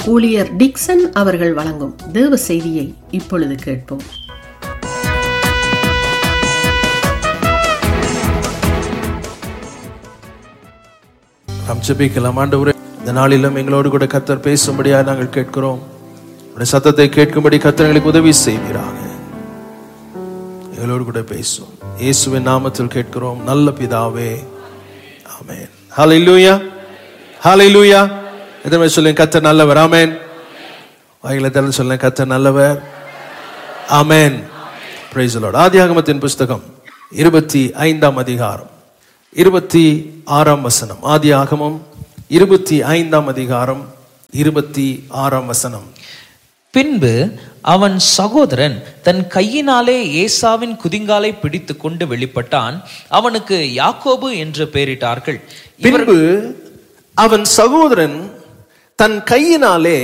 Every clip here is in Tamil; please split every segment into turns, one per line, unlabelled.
ஊழியர் டிக்சன் அவர்கள் வழங்கும் தேவ செய்தியை இப்பொழுது கேட்போம்
நாம் ஜெபிக்கலாம் ஆண்டவரே இந்த நாளிலும் எங்களோடு கூட கத்தர் பேசும்படியா நாங்கள் கேட்கிறோம் உடைய சத்தத்தை கேட்கும்படி கத்தர் எங்களுக்கு உதவி செய்வீராக எங்களோடு கூட பேசும் இயேசுவின் நாமத்தில் கேட்கிறோம் நல்ல பிதாவே ஆமென் ஹalleluya ஹalleluya எதமே சொல்லுங்க கத்தர் நல்லவர் ஆமென் வாயில தரல சொல்லுங்க கத்தர் நல்லவர் ஆமென் பிரைஸ் லார்ட் ஆதியாகமத்தின் புஸ்தகம் இருபத்தி ஐந்தாம் அதிகாரம் இருபத்தி ஆறாம் வசனம் ஆதி ஆகமம் இருபத்தி ஐந்தாம் அதிகாரம் இருபத்தி ஆறாம் வசனம்
பின்பு அவன் சகோதரன் தன் கையினாலே ஏசாவின் குதிங்காலை பிடித்து கொண்டு வெளிப்பட்டான் அவனுக்கு யாக்கோபு என்று பெயரிட்டார்கள்
பின்பு அவன் சகோதரன் தன் கையினாலே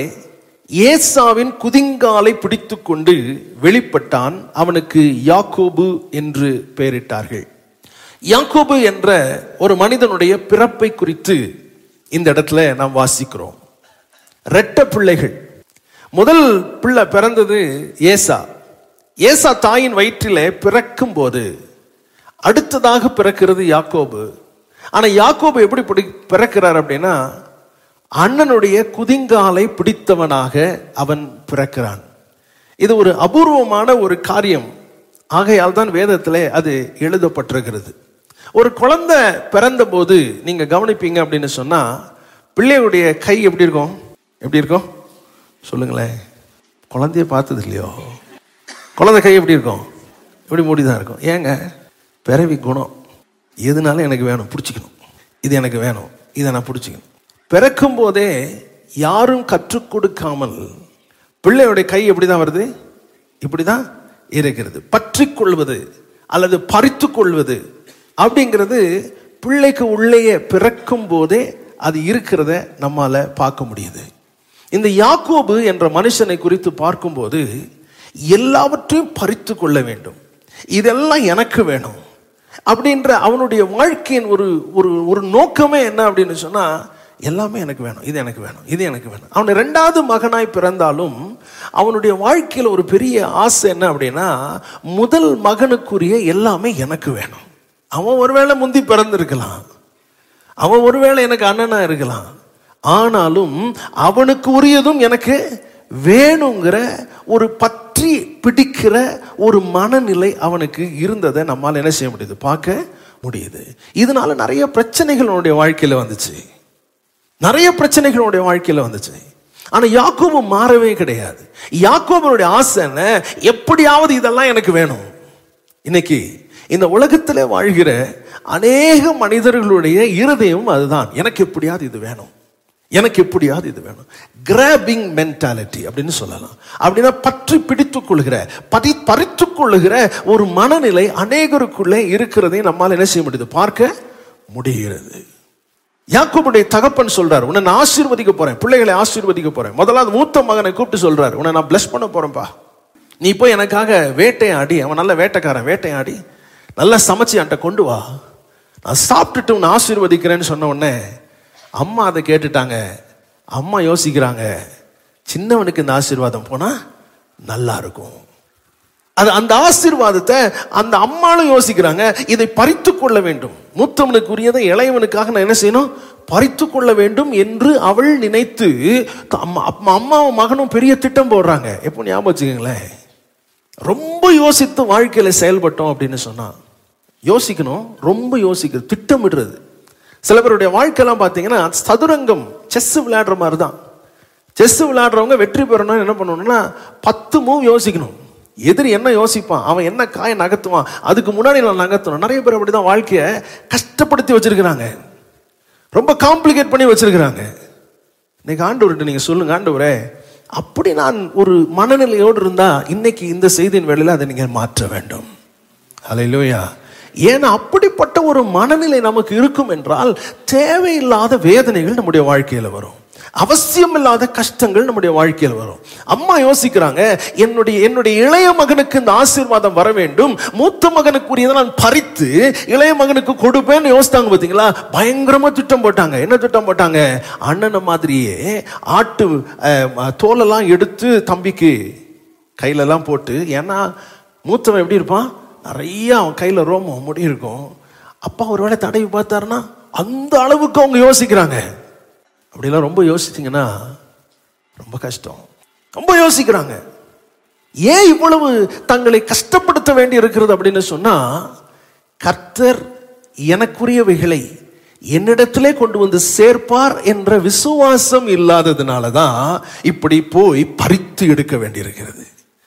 ஏசாவின் குதிங்காலை பிடித்துக்கொண்டு வெளிப்பட்டான் அவனுக்கு யாக்கோபு என்று பெயரிட்டார்கள் யாக்கோபு என்ற ஒரு மனிதனுடைய பிறப்பை குறித்து இந்த இடத்துல நாம் வாசிக்கிறோம் ரெட்ட பிள்ளைகள் முதல் பிள்ளை பிறந்தது ஏசா ஏசா தாயின் வயிற்றிலே பிறக்கும் போது அடுத்ததாக பிறக்கிறது யாக்கோபு ஆனா யாக்கோபு எப்படி பிடி- பிறக்கிறார் அப்படின்னா அண்ணனுடைய குதிங்காலை பிடித்தவனாக அவன் பிறக்கிறான் இது ஒரு அபூர்வமான ஒரு காரியம் ஆகையால் தான் வேதத்திலே அது எழுதப்பட்டிருக்கிறது ஒரு குழந்தை பிறந்த போது நீங்க கவனிப்பீங்க அப்படின்னு சொன்னா பிள்ளையுடைய கை எப்படி இருக்கும் எப்படி இருக்கும் சொல்லுங்களேன் குழந்தைய பார்த்தது இல்லையோ குழந்தை கை எப்படி இருக்கும் இப்படி மூடி தான் இருக்கும் ஏங்க பிறவி குணம் எதுனாலும் எனக்கு வேணும் பிடிச்சிக்கணும் இது எனக்கு வேணும் இதை நான் பிடிச்சிக்கணும் பிறக்கும் போதே யாரும் கற்றுக் கொடுக்காமல் பிள்ளையுடைய கை எப்படி தான் வருது இப்படி தான் இருக்கிறது பற்றி கொள்வது அல்லது பறித்து கொள்வது அப்படிங்கிறது பிள்ளைக்கு உள்ளேயே பிறக்கும் போதே அது இருக்கிறத நம்மால பார்க்க முடியுது இந்த யாக்கோபு என்ற மனுஷனை குறித்து பார்க்கும்போது எல்லாவற்றையும் பறித்து கொள்ள வேண்டும் இதெல்லாம் எனக்கு வேணும் அப்படின்ற அவனுடைய வாழ்க்கையின் ஒரு ஒரு ஒரு நோக்கமே என்ன அப்படின்னு சொன்னா எல்லாமே எனக்கு வேணும் இது எனக்கு வேணும் இது எனக்கு வேணும் அவன் ரெண்டாவது மகனாய் பிறந்தாலும் அவனுடைய வாழ்க்கையில் ஒரு பெரிய ஆசை என்ன அப்படின்னா முதல் மகனுக்குரிய எல்லாமே எனக்கு வேணும் அவன் ஒருவேளை முந்தி பிறந்திருக்கலாம் அவன் ஒருவேளை எனக்கு அண்ணனா இருக்கலாம் ஆனாலும் அவனுக்கு உரியதும் எனக்கு வேணுங்கிற ஒரு பற்றி பிடிக்கிற ஒரு மனநிலை அவனுக்கு இருந்ததை நம்மால் என்ன செய்ய முடியுது பார்க்க முடியுது இதனால நிறைய பிரச்சனைகள் அவனுடைய வாழ்க்கையில வந்துச்சு நிறைய பிரச்சனைகள் அவனுடைய வாழ்க்கையில வந்துச்சு ஆனா யாக்கோபு மாறவே கிடையாது யாக்கோபனுடைய ஆசை என்ன எப்படியாவது இதெல்லாம் எனக்கு வேணும் இன்னைக்கு இந்த உலகத்துல வாழ்கிற அநேக மனிதர்களுடைய இருதயம் அதுதான் எனக்கு எப்படியாவது இது வேணும் எனக்கு எப்படியாவது இது வேணும் கிராபிங் மென்டாலிட்டி அப்படின்னு சொல்லலாம் அப்படின்னா பற்றி பிடித்துக் கொள்கிற பதி பறித்துக் கொள்ளுகிற ஒரு மனநிலை அநேகருக்குள்ளே இருக்கிறதை நம்மால் என்ன செய்ய முடியுது பார்க்க முடிகிறது யாக்கோபுடைய தகப்பன் சொல்றாரு உன்னை நான் ஆசீர்வதிக்க போறேன் பிள்ளைகளை ஆசீர்வதிக்க போறேன் முதலாவது மூத்த மகனை கூப்பிட்டு சொல்றாரு உன்னை நான் பிளஸ் பண்ண போறேன்ப்பா நீ போய் எனக்காக வேட்டையாடி அவன் நல்ல வேட்டைக்காரன் வேட்டையாடி நல்லா சமைச்சு என்கிட்ட கொண்டு வா நான் சாப்பிட்டுட்டு உன்னை ஆசீர்வதிக்கிறேன்னு சொன்ன உடனே அம்மா அதை கேட்டுட்டாங்க அம்மா யோசிக்கிறாங்க சின்னவனுக்கு இந்த ஆசீர்வாதம் போனா நல்லா இருக்கும் அது அந்த ஆசீர்வாதத்தை அந்த அம்மாளும் யோசிக்கிறாங்க இதை பறித்து கொள்ள வேண்டும் மூத்தவனுக்குரியதை இளையவனுக்காக நான் என்ன செய்யணும் பறித்து கொள்ள வேண்டும் என்று அவள் நினைத்து அம்மா அம்மா- அம்மாவும் மகனும் பெரிய திட்டம் போடுறாங்க எப்போ ஞாபகம் வச்சுக்கோங்களேன் ரொம்ப யோசித்து வாழ்க்கையில செயல்பட்டோம் அப்படின்னு சொன்னா யோசிக்கணும் ரொம்ப யோசிக்கிறது திட்டமிடுறது சில பேருடைய வாழ்க்கையெல்லாம் பார்த்தீங்கன்னா சதுரங்கம் செஸ் விளையாடுற மாதிரி தான் செஸ் விளையாடுறவங்க வெற்றி பெறணும்னு என்ன பண்ணணும்னா பத்து மூவ் யோசிக்கணும் எதிரி என்ன யோசிப்பான் அவன் என்ன காய நகர்த்துவான் அதுக்கு முன்னாடி நான் நகர்த்தணும் நிறைய பேர் அப்படிதான் வாழ்க்கையை கஷ்டப்படுத்தி வச்சிருக்கிறாங்க ரொம்ப காம்ப்ளிகேட் பண்ணி வச்சிருக்கிறாங்க இன்னைக்கு ஆண்டவர்கிட்ட நீங்க சொல்லுங்க ஆண்டவரே அப்படி நான் ஒரு மனநிலையோடு இருந்தா இன்னைக்கு இந்த செய்தியின் வேளையில அதை நீங்க மாற்ற வேண்டும் ஹalleluya ஏன்னா அப்படிப்பட்ட ஒரு மனநிலை நமக்கு இருக்கும் என்றால் தேவையில்லாத வேதனைகள் நம்முடைய வாழ்க்கையில வரும் அவசியம் இல்லாத கஷ்டங்கள் நம்முடைய வாழ்க்கையில் வரும் அம்மா யோசிக்கிறாங்க என்னுடைய என்னுடைய இளைய மகனுக்கு இந்த ஆசீர்வாதம் வர வேண்டும் மூத்த மகனுக்குரியதை நான் பறித்து இளைய மகனுக்கு கொடுப்பேன்னு யோசித்தாங்க பார்த்தீங்களா பயங்கரமா திட்டம் போட்டாங்க என்ன திட்டம் போட்டாங்க அண்ணனை மாதிரியே ஆட்டு அஹ், தோலெல்லாம் எடுத்து தம்பிக்கு கையிலலாம் போட்டு ஏன்னா மூத்தவன் எப்படி இருப்பான் நிறைய அவன் கையில ரோமம் முடி இருக்கும் அப்பா ஒருவேளை தடவி பார்த்தாருன்னா அந்த அளவுக்கு அவங்க யோசிக்கிறாங்க அப்படிலாம் ரொம்ப யோசிச்சிங்கன்னா ரொம்ப கஷ்டம் ரொம்ப யோசிக்கிறாங்க ஏன் இவ்வளவு தங்களை கஷ்டப்படுத்த வேண்டி இருக்கிறது அப்படின்னு சொன்னா கர்த்தர் எனக்குரியவைகளை என்னிடத்திலே கொண்டு வந்து சேர்ப்பார் என்ற விசுவாசம் இல்லாததுனால தான் இப்படி போய் பறித்து எடுக்க வேண்டியிருக்கிறது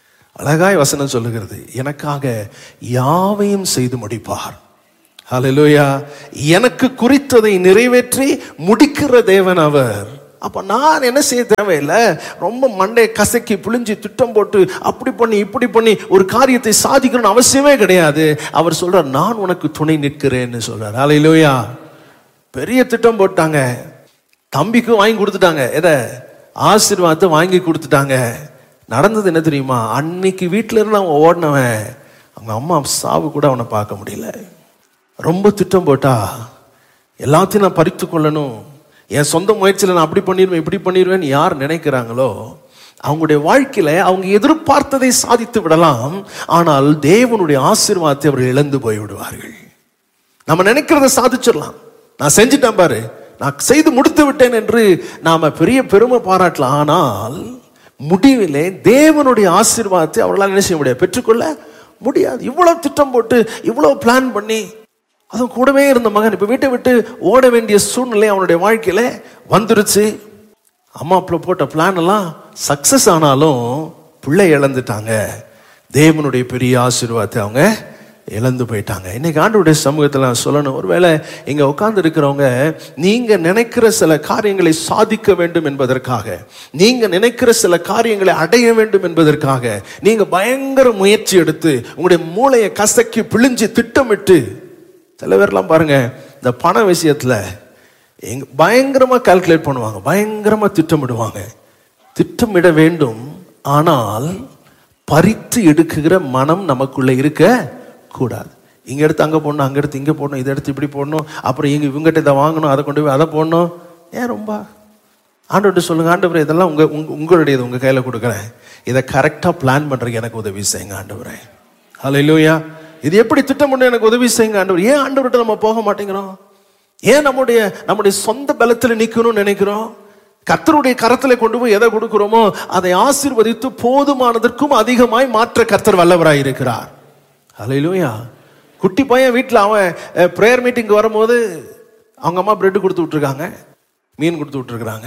அழகாய் வசனம் சொல்லுகிறது எனக்காக யாவையும் செய்து முடிப்பார் ஹalleluya எனக்கு குறித்ததை நிறைவேற்றி முடிக்கிற தேவன் அவர் அப்ப நான் என்ன செய்ய தேவையில்லை ரொம்ப மண்டை கசக்கி புளிஞ்சு திட்டம் போட்டு அப்படி பண்ணி இப்படி பண்ணி ஒரு காரியத்தை சாதிக்கணும்னு அவசியமே கிடையாது அவர் சொல்றார் நான் உனக்கு துணை நிற்கிறேன்னு சொல்றார் ஹalleluya பெரிய திட்டம் போட்டாங்க தம்பிக்கும் வாங்கி கொடுத்துட்டாங்க எதை ஆசீர்வாதத்தை வாங்கி கொடுத்துட்டாங்க நடந்தது என்ன தெரியுமா அன்னைக்கு வீட்டில இருந்து அவன் ஓடினவன் அவங்க அம்மா சாவு கூட அவனை பார்க்க முடியல ரொம்ப திட்டம் போட்டா எல்லாத்தையும் நான் பறித்து கொள்ளணும் என் சொந்த முயற்சியில் நான் அப்படி பண்ணிடுவேன் இப்படி பண்ணிடுவேன் யார் நினைக்கிறாங்களோ அவங்களுடைய வாழ்க்கையில அவங்க எதிர்பார்த்ததை சாதித்து விடலாம் ஆனால் தேவனுடைய ஆசீர்வாதத்தை அவர்கள் இழந்து போய் விடுவார்கள் நம்ம நினைக்கிறத சாதிச்சிடலாம் நான் செஞ்சுட்டேன் பாரு நான் செய்து முடித்து விட்டேன் என்று நாம பெரிய பெருமை பாராட்டலாம் ஆனால் முடிவிலே தேவனுடைய ஆசீர்வாதத்தை அவர்களால் என்ன செய்ய முடியாது பெற்றுக்கொள்ள முடியாது இவ்வளவு திட்டம் போட்டு இவ்வளவு பிளான் பண்ணி அதுவும் கூடவே இருந்த மகன் இப்ப வீட்டை விட்டு ஓட வேண்டிய சூழ்நிலை அவனுடைய வாழ்க்கையில வந்துருச்சு அம்மா அப்பா போட்ட பிளான் எல்லாம் சக்சஸ் ஆனாலும் பிள்ளை இழந்துட்டாங்க தேவனுடைய பெரிய ஆசீர்வாதத்தை அவங்க இழந்து போயிட்டாங்க இன்னைக்கு ஆண்டவருடைய சமூகத்தில் நான் சொல்லணும் ஒருவேளை இங்க உட்கார்ந்து இருக்கிறவங்க நீங்க நினைக்கிற சில காரியங்களை சாதிக்க வேண்டும் என்பதற்காக நீங்க நினைக்கிற சில காரியங்களை அடைய வேண்டும் என்பதற்காக நீங்க பயங்கர முயற்சி எடுத்து உங்களுடைய மூளையை கசக்கி பிழிஞ்சு திட்டமிட்டு சில பேர்லாம் பாருங்க இந்த பண விஷயத்துல எங்க பயங்கரமா கால்குலேட் பண்ணுவாங்க பயங்கரமா திட்டமிடுவாங்க திட்டமிட வேண்டும் ஆனால் பறித்து எடுக்குகிற மனம் நமக்குள்ள இருக்க கூடாது இங்க எடுத்து அங்க போடணும் அங்க எடுத்து இங்க போடணும் இதை எடுத்து இப்படி போடணும் அப்புறம் இங்க இவங்ககிட்ட இதை வாங்கணும் அதை கொண்டு போய் அதை போடணும் ஏன் ரொம்ப ஆண்டவர்கிட்ட சொல்லுங்க ஆண்டவரே இதெல்லாம் உங்க உங்க- உங்களுடையது உங்க கையில கொடுக்குறேன் இதை கரெக்டா பிளான் பண்றதுக்கு எனக்கு உதவி செய்யுங்க ஆண்டவரே ஹalleluya இது எப்படி திட்டம் பண்ண எனக்கு உதவி செய்யுங்க ஆண்டவர் ஏன் ஆண்டவர்கிட்ட நம்ம போக மாட்டேங்கிறோம் ஏன் நம்முடைய நம்முடைய சொந்த பலத்துல நிக்கணும்னு நினைக்கிறோம் கர்த்தருடைய கரத்துல கொண்டு போய் எதை கொடுக்கிறோமோ அதை ஆசீர்வதித்து போதுமானதற்கும் அதிகமாய் மாற்ற கர்த்தர் வல்லவராய் இருக்கிறார் ஹalleluya குட்டி பையன் வீட்டில் அவன் ப்ரேயர் மீட்டிங்க்கு வரும்போது அவங்க அம்மா பிரெட் கொடுத்து விட்டுருக்காங்க மீன் கொடுத்து விட்டுருக்குறாங்க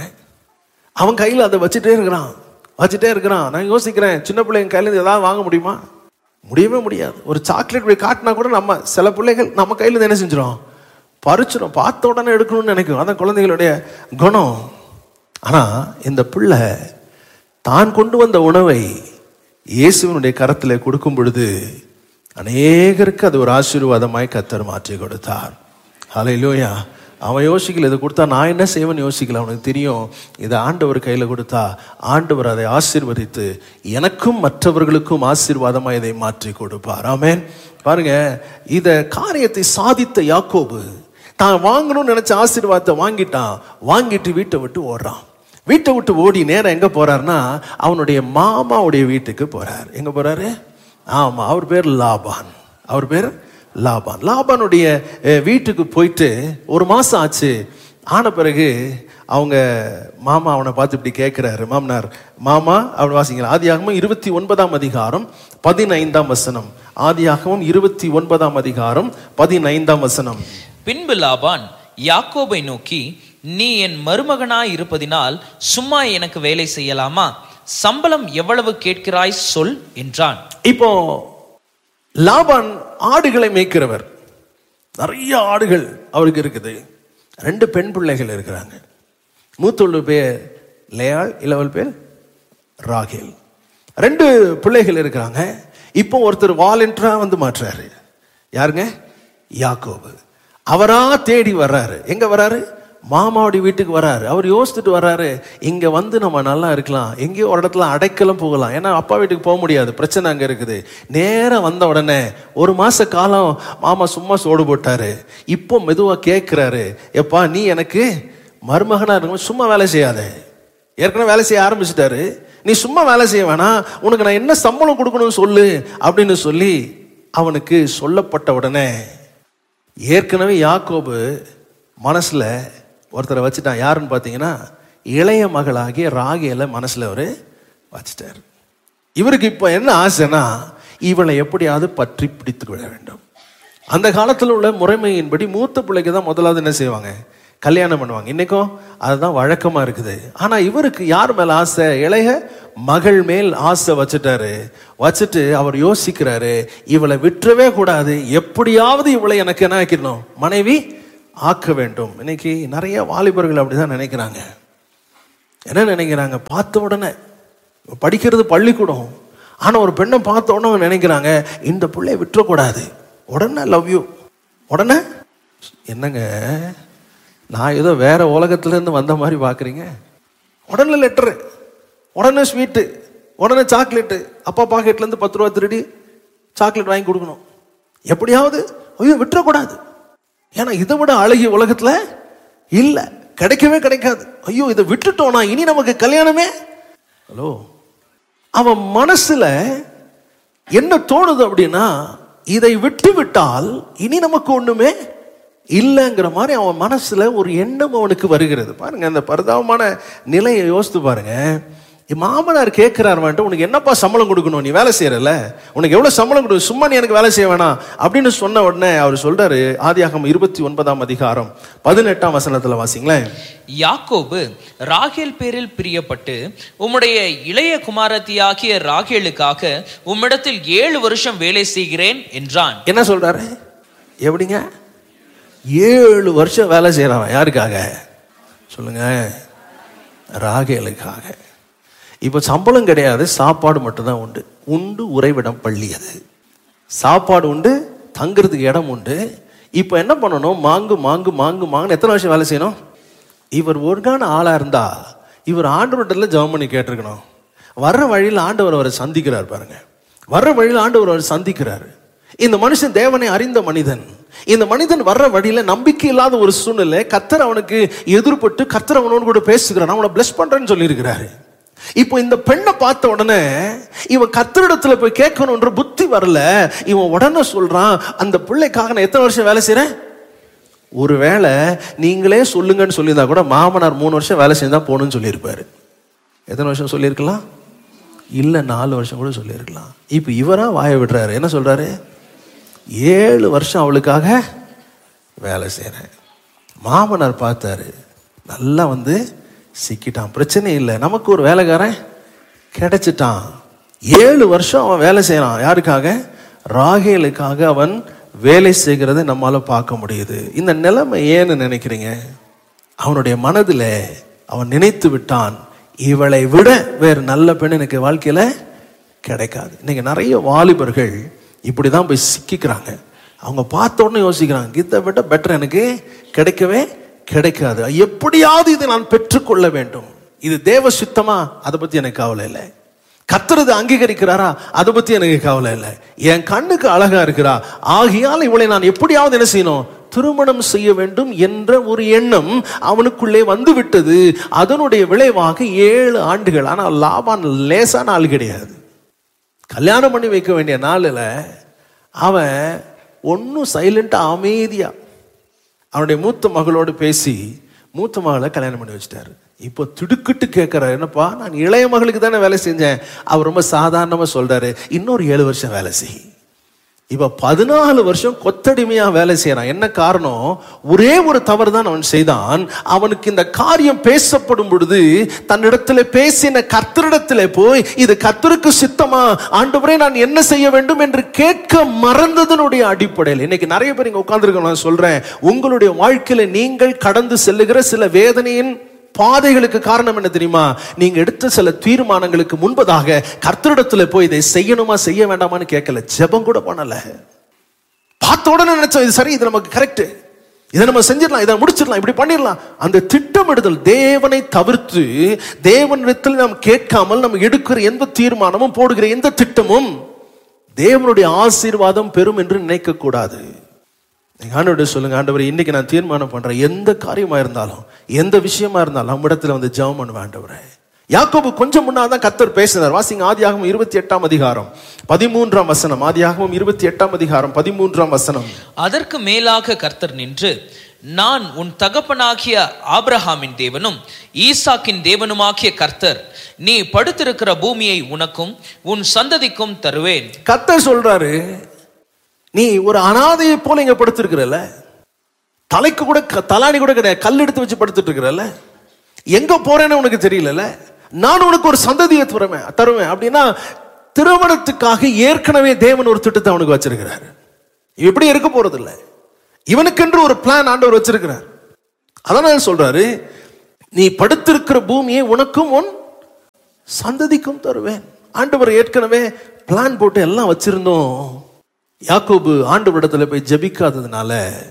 அவன் கையில் அதை வச்சுட்டே இருக்கிறான் வச்சுட்டே இருக்கிறான் நான் யோசிக்கிறேன் சின்ன பிள்ளைங்க கையில இருந்து ஏதாவது வாங்க முடியுமா முடியவே முடியாது ஒரு சாக்லேட் போய் காட்டினா கூட நம்ம சில பிள்ளைகள் நம்ம கையில இருந்து என்ன செஞ்சிடும் பறிச்சிடும் பார்த்த உடனே எடுக்கணும்னு நினைக்கும் அதான் குழந்தைகளுடைய குணம் ஆனா இந்த பிள்ளை தான் கொண்டு வந்த உணவை இயேசுவினுடைய கரத்தில் கொடுக்கும் பொழுது அநேகருக்கு அது ஒரு ஆசீர்வாதமாய் கத்தர் மாற்றி கொடுத்தார் ஹalleluya அவன் யோசிக்கல இதை கொடுத்தா நான் என்ன செய்வேன்னு யோசிக்கல அவனுக்கு தெரியும் இதை ஆண்டவர் கையில் கொடுத்தா ஆண்டவர் அதை ஆசீர்வதித்து எனக்கும் மற்றவர்களுக்கும் ஆசீர்வாதமாக இதை மாற்றி கொடுப்பார் ஆமென் பாருங்க இத காரியத்தை சாதித்த யாக்கோபு தான் வாங்கணும்னு நினைச்ச ஆசீர்வாதத்தை வாங்கிட்டான் வாங்கிட்டு வீட்டை விட்டு ஓடுறான் வீட்டை விட்டு ஓடி நேரம் எங்க போறாருன்னா அவனுடைய மாமாவுடைய வீட்டுக்கு போறார் எங்க போறாரு ஆமா அவர் பேர் லாபான் அவர் பேர் லாபான் லாபானுடைய அஹ், வீட்டுக்கு போயிட்டு ஒரு மாசம் ஆச்சு ஆன பிறகு அவங்க மாமா அவனை பார்த்து இப்படி கேட்கிறாரு மாமனார் மாமா அவன் வாசிங்களா ஆதியாகமும் இருபத்தி ஒன்பதாம் அதிகாரம் பதினைந்தாம் வசனம் ஆதியாகமும் இருபத்தி ஒன்பதாம் அதிகாரம் பதினைந்தாம் வசனம்
பின்பு லாபான் யாக்கோபை நோக்கி நீ என் மருமகனாய் இருப்பதினால் சும்மா எனக்கு வேலை செய்யலாமா சம்பளம் எவ்வளவு கேட்கிறாய் சொல் என்றான்
இப்போ லாபான் ஆடுகளை மேய்க்கிறவர் நிறைய ஆடுகள் அவருக்கு இருக்குது ரெண்டு பெண் பிள்ளைகள் இருக்கிறாங்க மூத்தவள் பேர் லேயாள் இளவல் பேர் ராகேல் ரெண்டு பிள்ளைகள் இருக்கிறாங்க இப்போ ஒருத்தர் வாலண்டரா வந்து மாற்றுறாரு யாருங்க யாக்கோபு அவரா தேடி வர்றாரு எங்க வர்றாரு மாமாவுடைய வீட்டுக்கு வராரு அவர் யோசிச்சுட்டு வராரு இங்க வந்து நம்ம நல்லா இருக்கலாம் எங்கேயோ ஒரு இடத்துல அடைக்கலம் போகலாம் ஏன்னா அப்பா வீட்டுக்கு போக முடியாது பிரச்சனை அங்க இருக்குது நேரா வந்த உடனே ஒரு மாச காலம் மாமா சும்மா சோடு போட்டாரு இப்போ மெதுவா கேட்கிறாரு எப்பா நீ எனக்கு மருமகனா இருக்கும் சும்மா வேலை செய்யாத ஏற்கனவே வேலை செய்ய ஆரம்பிச்சிட்டாரு நீ சும்மா வேலை செய்ய வேணாம் உனக்கு நான் என்ன சம்பளம் கொடுக்கணும்னு சொல்லு அப்படின்னு சொல்லி அவனுக்கு சொல்லப்பட்ட உடனே ஏற்கனவே யாக்கோபு மனசுல ஒருத்தரை வச்சுட்டான் யாருன்னு பார்த்தீங்கன்னா இளைய மகளாகிய ராகேல மனசுல அவரு வச்சுட்டார் இவருக்கு இப்போ என்ன ஆசைனா இவளை எப்படியாவது பற்றி பிடித்து விட வேண்டும் அந்த காலத்தில் உள்ள முறைமையின்படி மூத்த பிள்ளைக்கு தான் முதலாவது என்ன செய்வாங்க கல்யாணம் பண்ணுவாங்க இன்னைக்கும் அதுதான் வழக்கமா இருக்குது ஆனா இவருக்கு யார் மேல ஆசை இளைய மகள் மேல் ஆசை வச்சுட்டாரு வச்சுட்டு அவர் யோசிக்கிறாரு இவளை விட்டுறவே கூடாது எப்படியாவது இவளை எனக்கு என்ன ஆக்கிடணும் மனைவி ஆக்க வேண்டும் இன்னைக்கு நிறைய வாலிபர்கள் அப்படிதான் நினைக்கிறாங்க என்ன நினைக்கிறாங்க பார்த்த உடனே படிக்கிறது பள்ளிக்கூடம் ஆனா ஒரு பெண்ணை பார்த்த உடனே அவங்க நினைக்கிறாங்க இந்த பிள்ளைய விட்டுறக்கூடாது உடனே லவ் யூ உடனே என்னங்க நான் ஏதோ வேற உலகத்துல இருந்து வந்த மாதிரி பாக்குறீங்க உடனே லெட்டரு உடனே ஸ்வீட்டு உடனே சாக்லேட்டு அப்பா பாக்கெட்ல இருந்து பத்து ரூபா திருடி சாக்லேட் வாங்கி கொடுக்கணும் எப்படியாவது ஐயோ விட்டுறக்கூடாது ஏன்னா இதை விட அழகிய உலகத்துல இல்ல கிடைக்கவே கிடைக்காது ஐயோ இதை விட்டுட்டோம்னா இனி நமக்கு கல்யாணமே ஹலோ அவன் மனசுல என்ன தோணுது அப்படின்னா இதை விட்டு விட்டால் இனி நமக்கு ஒண்ணுமே இல்லைங்கிற மாதிரி அவன் மனசுல ஒரு எண்ணம் அவனுக்கு வருகிறது பாருங்க அந்த பரிதாபமான நிலையை யோசித்து பாருங்க என் மாமனார் கேட்கிறார் வந்துட்டு உனக்கு என்னப்பா சம்பளம் கொடுக்கணும் நீ வேலை செய்யறல உனக்கு எவ்வளவு சம்பளம் கொடுக்கணும் சும்மா நீ எனக்கு வேலை செய்ய வேணாம் அப்படின்னு சொன்ன உடனே அவர் சொல்றாரு ஆதியாகம் இருபத்தி ஒன்பதாம் அதிகாரம் பதினெட்டாம் வசனத்துல வாசிங்களேன்
யாக்கோபு ராகேல் பேரில் பிரியப்பட்டு உம்முடைய இளைய குமாரத்தியாகிய ராகேலுக்காக உம்மிடத்தில் ஏழு வருஷம் வேலை செய்கிறேன் என்றான்
என்ன சொல்றாரு எப்படிங்க ஏழு வருஷம் வேலை செய்யறான் யாருக்காக சொல்லுங்க ராகேலுக்காக இப்போ சம்பளம் கிடையாது சாப்பாடு மட்டும்தான் உண்டு உண்டு உறைவிடம் பள்ளி அது சாப்பாடு உண்டு தங்குறதுக்கு இடம் உண்டு இப்போ என்ன பண்ணணும் மாங்கு மாங்கு மாங்கு மாங்குன்னு எத்தனை வருஷம் வேலை செய்யணும் இவர் ஒருங்கான ஆளா இருந்தா இவர் ஆண்டவர்கிட்ட ஜெபம் பண்ணி கேட்டிருக்கணும் வர்ற வழியில் ஆண்டவர் அவரை சந்திக்கிறார் பாருங்க வர்ற வழியில் ஆண்டவர் அவரை சந்திக்கிறார் இந்த மனுஷன் தேவனை அறிந்த மனிதன் இந்த மனிதன் வர்ற வழியில நம்பிக்கை இல்லாத ஒரு சூழ்நிலை கத்தர் அவனுக்கு எதிர்பட்டு கத்தர் அவனோடு கூட பேசுகிறான் அவனை பிளஸ் பண்றேன்னு சொல்லியிருக்கிறாரு இப்போ இந்த பெண்ணை பார்த்த உடனே இவன் கத்தரிடத்துல போய் கேட்கணுன்ற புத்தி வரல இவன் உடனே சொல்றான் அந்த பிள்ளைக்காக நான் எத்தனை வருஷம் வேலை செய்றேன் ஒருவேளை நீங்களே சொல்லுங்கன்னு சொல்லியிருந்தா கூட மாமனார் மூணு வருஷம் வேலை செஞ்சா போகணும்னு சொல்லியிருப்பாரு எத்தனை வருஷம் சொல்லியிருக்கலாம் இல்லை நாலு வருஷம் கூட சொல்லியிருக்கலாம் இப்போ இவரா வாய விடுறாரு என்ன சொல்றாரு ஏழு வருஷம் அவளுக்காக வேலை செய்கிறேன் மாமனார் பார்த்தாரு நல்லா வந்து சிக்கிட்டான் பிரச்சனை இல்லை நமக்கு ஒரு வேலைக்காரன் கிடைச்சிட்டான் ஏழு வருஷம் அவன் வேலை செய்யறான் யாருக்காக ராகேலுக்காக அவன் வேலை செய்கிறதை நம்மால பார்க்க முடியுது இந்த நிலைமை ஏன்னு நினைக்கிறீங்க அவனுடைய மனதில் அவன் நினைத்து விட்டான் இவளை விட வேறு நல்ல பெண் எனக்கு வாழ்க்கையில கிடைக்காது இன்னைக்கு நிறைய வாலிபர்கள் இப்படிதான் போய் சிக்கிக்கிறாங்க அவங்க பார்த்த உடனே யோசிக்கிறாங்க இதை விட பெட்டர் எனக்கு கிடைக்கவே கிடைக்காது எப்படியாவது இதை நான் பெற்றுக்கொள்ள வேண்டும் இது தேவ சித்தமா அதை பத்தி எனக்கு கவலை இல்லை கத்துறது அங்கீகரிக்கிறாரா அதை பத்தி எனக்கு கவலை இல்லை என் கண்ணுக்கு அழகா இருக்கிறா ஆகையால் இவளை நான் எப்படியாவது என்ன செய்யணும் திருமணம் செய்ய வேண்டும் என்ற ஒரு எண்ணம் அவனுக்குள்ளே வந்து விட்டது அதனுடைய விளைவாக ஏழு ஆண்டுகள் ஆனால் லாபான் லேசான ஆள் கிடையாது கல்யாணம் பண்ணி வைக்க வேண்டிய நாளில் அவன் ஒன்றும் சைலண்டாக அமைதியா அவனுடைய மூத்த மகளோடு பேசி மூத்த மகளை கல்யாணம் பண்ணி வச்சிட்டாரு இப்போ திடுக்கிட்டு கேட்கிறாரு என்னப்பா நான் இளைய மகளுக்கு தானே வேலை செஞ்சேன் அவர் ரொம்ப சாதாரணமா சொல்றாரு இன்னொரு ஏழு வருஷம் வேலை செய் இப்ப பதினாலு வருஷம் கொத்தடிமையா வேலை செய்யறான் என்ன காரணம் ஒரே ஒரு தவறு தான் அவன் செய்தான் அவனுக்கு இந்த காரியம் பேசப்படும் பொழுது தன்னிடத்துல பேசின கர்த்தரிடத்துல போய் இது கர்த்தருக்கு சித்தமா ஆண்டவரே நான் என்ன செய்ய வேண்டும் என்று கேட்க மறந்ததனுடைய அடிப்படையில் இன்னைக்கு நிறைய பேர் இங்க உட்கார்ந்துருக்க நான் சொல்றேன் உங்களுடைய வாழ்க்கையில நீங்கள் கடந்து செல்லுகிற சில வேதனையின் பாதைகளுக்கு காரணம் என்ன தெரியுமா நீங்க எடுத்த சில தீர்மானங்களுக்கு முன்பதாக கர்த்தரிடத்துல போய் இதை செய்யணுமா செய்ய வேண்டாமான்னு கேட்கல ஜெபம் கூட பண்ணல பார்த்த உடனே நினைச்சோம் இது சரி இது நமக்கு கரெக்ட் இதை நம்ம செஞ்சிடலாம் இதை முடிச்சிடலாம் இப்படி பண்ணிடலாம் அந்த திட்டமிடுதல் தேவனை தவிர்த்து தேவனிடத்தில் நாம் கேட்காமல் நம்ம எடுக்கிற எந்த தீர்மானமும் போடுகிற எந்த திட்டமும் தேவனுடைய ஆசீர்வாதம் பெறும் என்று நினைக்க கூடாது நீங்க ஆண்டவர்கிட்ட சொல்லுங்க ஆண்டவர் இன்னைக்கு நான் தீர்மானம் பண்றேன் எந்த காரியமா இருந்தாலும் எந்த விஷயமா இருந்தாலும் நம்ம இடத்துல வந்து ஜெபம் பண்ணுவேன் ஆண்டவரே யாக்கோபு கொஞ்சம் முன்னாதான் தான் கத்தர் பேசினார் வாசிங்க ஆதியாகமம் இருபத்தி எட்டாம் அதிகாரம் பதிமூன்றாம் வசனம் ஆதியாகமம் இருபத்தி எட்டாம் அதிகாரம் பதிமூன்றாம் வசனம்
அதற்கு மேலாக கர்த்தர் நின்று நான் உன் தகப்பனாகிய ஆபிரகாமின் தேவனும் ஈசாக்கின் தேவனுமாகிய கர்த்தர் நீ படுத்திருக்கிற பூமியை உனக்கும் உன் சந்ததிக்கும் தருவேன்
கத்தர் சொல்றாரு நீ ஒரு அனாதையை போல இங்க படுத்திருக்கிறல்ல தலைக்கு கூட க- தலாணி கூட கிடையாது கல் எடுத்து வச்சு படுத்துட்டு இருக்கிறல்ல எங்க போறேன்னு உனக்கு தெரியலல்ல நான் உனக்கு ஒரு சந்ததியை தருவேன் தருவேன் அப்படின்னா திருமணத்துக்காக ஏற்கனவே தேவன் ஒரு திட்டத்தை அவனுக்கு வச்சிருக்கிறார் இவன் எப்படி இருக்க போறது இல்ல இவனுக்கென்று ஒரு பிளான் ஆண்டவர் வச்சிருக்கிறார் அதனால சொல்றாரு நீ படுத்திருக்கிற பூமியை உனக்கும் உன் சந்ததிக்கும் தருவேன் ஆண்டவர் ஏற்கனவே பிளான் போட்டு எல்லாம் வச்சிருந்தோம் யாக்கோபு ஆண்டவரிடத்துல போய் ஜெபிக்காததுனால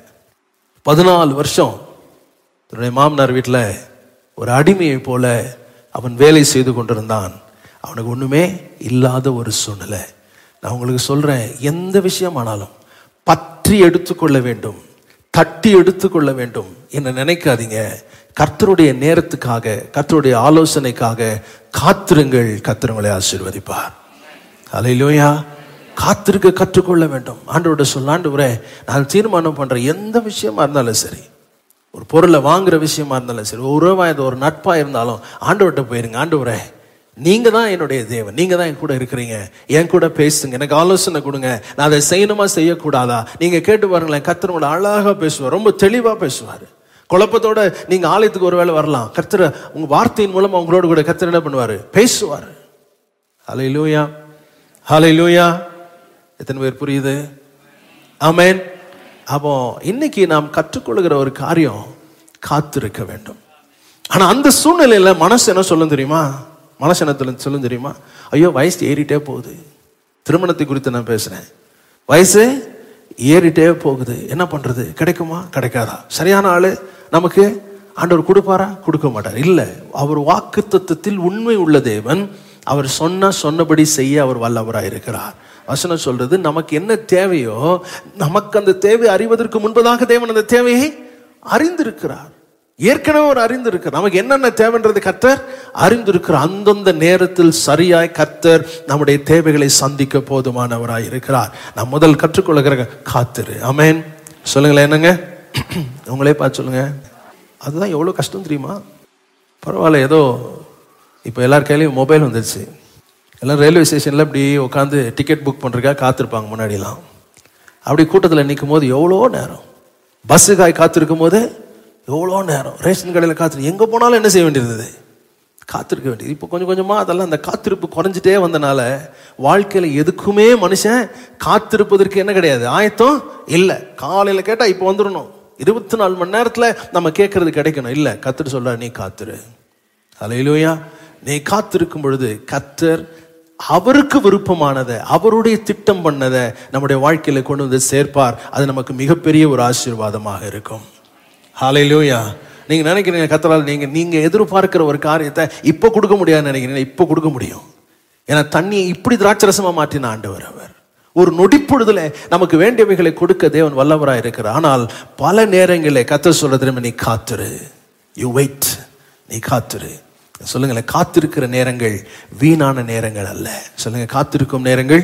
பதினாலு வருஷம் தன்னுடைய மாமனார் வீட்டில் ஒரு அடிமையை போல அவன் வேலை செய்து கொண்டிருந்தான் அவனுக்கு ஒண்ணுமே இல்லாத ஒரு சூழ்நிலை நான் உங்களுக்கு சொல்றேன் எந்த விஷயமானாலும் பற்றி எடுத்துக்கொள்ள வேண்டும் தட்டி எடுத்துக்கொள்ள வேண்டும் என்று நினைக்காதீங்க கர்த்தருடைய நேரத்துக்காக கர்த்தருடைய ஆலோசனைக்காக காத்திருங்கள் கர்த்தர் உங்களை ஆசீர்வதிப்பார் அலையிலோயா காத்திருக்க கற்றுக்கொள்ள வேண்டும் ஆண்டவரோட சொல்ல ஆண்டவரே நான் தீர்மானம் பண்ற எந்த விஷயமா இருந்தாலும் சரி ஒரு பொருளை வாங்குற விஷயமா இருந்தாலும் சரி ஒரு உறவா இது ஒரு நட்பா இருந்தாலும் ஆண்டவர்கிட்ட போயிருங்க ஆண்டவரே நீங்க தான் என்னுடைய தேவன் நீங்க தான் என் கூட இருக்கிறீங்க என் கூட பேசுங்க எனக்கு ஆலோசனை கொடுங்க நான் அதை செய்யணுமா செய்யக்கூடாதா நீங்க கேட்டு பாருங்களேன் கர்த்தர் உங்களை அழகா பேசுவார் ரொம்ப தெளிவா பேசுவார் குழப்பத்தோட நீங்க ஆலயத்துக்கு ஒருவேளை வரலாம் கர்த்தர் உங்க வார்த்தையின் மூலமா உங்களோட கூட கர்த்தர் என்ன பண்ணுவாரு பேசுவார் ஹalleluya ஹalleluya எத்தனை பேர் புரியுது ஆமென் அப்போ இன்னைக்கு நாம் கற்றுக்கொள்கிற ஒரு காரியம் காத்திருக்க வேண்டும் ஆனா அந்த சூழ்நிலையில மனசு என்ன சொல்லும் தெரியுமா மனசு என்ன சொல்லும் சொல்லும் தெரியுமா ஐயோ வயசு ஏறிட்டே போகுது திருமணத்தை குறித்து நான் பேசுறேன் வயசு ஏறிட்டே போகுது என்ன பண்றது கிடைக்குமா கிடைக்காதா சரியான ஆளு நமக்கு ஆண்டவர் கொடுப்பாரா கொடுக்க மாட்டார் இல்ல அவர் வாக்கு தத்துவத்தில் உண்மை உள்ள தேவன் அவர் சொன்ன சொன்னபடி செய்ய அவர் வல்லவராய் இருக்கிறார் வசனம் சொல்றது நமக்கு என்ன தேவையோ நமக்கு அந்த தேவை அறிவதற்கு முன்பதாக தேவன் அந்த தேவையை அறிந்திருக்கிறார் ஏற்கனவே அவர் அறிந்திருக்கிறார் நமக்கு என்னென்ன தேவைன்றது கர்த்தர் அறிந்திருக்கிறார் அந்தந்த நேரத்தில் சரியாய் கர்த்தர் நம்முடைய தேவைகளை சந்திக்க போதுமானவராய் இருக்கிறார் நாம் முதல் கற்றுக்கொள்கிற காத்திரு அமேன் சொல்லுங்களேன் என்னங்க உங்களே பார்த்து சொல்லுங்க அதுதான் எவ்வளோ கஷ்டம் தெரியுமா பரவாயில்ல ஏதோ இப்போ எல்லார் கையிலையும் மொபைல் வந்துருச்சு எல்லாம் ரயில்வே ஸ்டேஷனில் இப்படி உட்காந்து டிக்கெட் புக் பண்ணுறதுக்காக காத்திருப்பாங்க முன்னாடிலாம் அப்படி கூட்டத்தில் நிற்கும் போது எவ்வளோ நேரம் பஸ்ஸுக்காய் காத்திருக்கும் போது எவ்வளோ நேரம் ரேஷன் கடையில் காத்திரு எங்கே போனாலும் என்ன செய்ய வேண்டியிருந்தது காத்திருக்க வேண்டியது இப்போ கொஞ்சம் கொஞ்சமாக அதெல்லாம் அந்த காத்திருப்பு குறைஞ்சிட்டே வந்தனால வாழ்க்கையில் எதுக்குமே மனுஷன் காத்திருப்பதற்கு என்ன கிடையாது ஆயத்தம் இல்லை காலையில் கேட்டால் இப்போ வந்துடணும் இருபத்தி நாலு மணி நேரத்தில் நம்ம கேட்கறது கிடைக்கணும் இல்லை கத்துட்டு சொல்ற நீ காத்துரு அலையிலோயா நீ காத்திருக்கும் பொழுது கத்தர் அவருக்கு விருப்பமானதை அவருடைய திட்டம் பண்ணதை நம்முடைய வாழ்க்கையில கொண்டு வந்து சேர்ப்பார் அது நமக்கு மிகப்பெரிய ஒரு ஆசீர்வாதமாக இருக்கும் ஹalleluya நீங்க நினைக்கிறீங்க கத்தரால் நீங்க நீங்க எதிர்பார்க்கிற ஒரு காரியத்தை இப்போ கொடுக்க முடியாதுன்னு நினைக்கிறீங்க இப்போ கொடுக்க முடியும் ஏன்னா தண்ணியை இப்படி திராட்சரசமா மாற்றின ஆண்டவர் அவர் ஒரு நொடிப்பொழுதுல நமக்கு வேண்டியவைகளை கொடுக்க தேவன் வல்லவராய் இருக்கிறார் ஆனால் பல நேரங்களில் கத்தர் சொல்ற திரும்ப நீ காத்துரு யூ வெயிட் நீ காத்துரு சொல்லுங்களேன் காத்திருக்கிற நேரங்கள் வீணான நேரங்கள் அல்ல சொல்லுங்க காத்திருக்கும் நேரங்கள்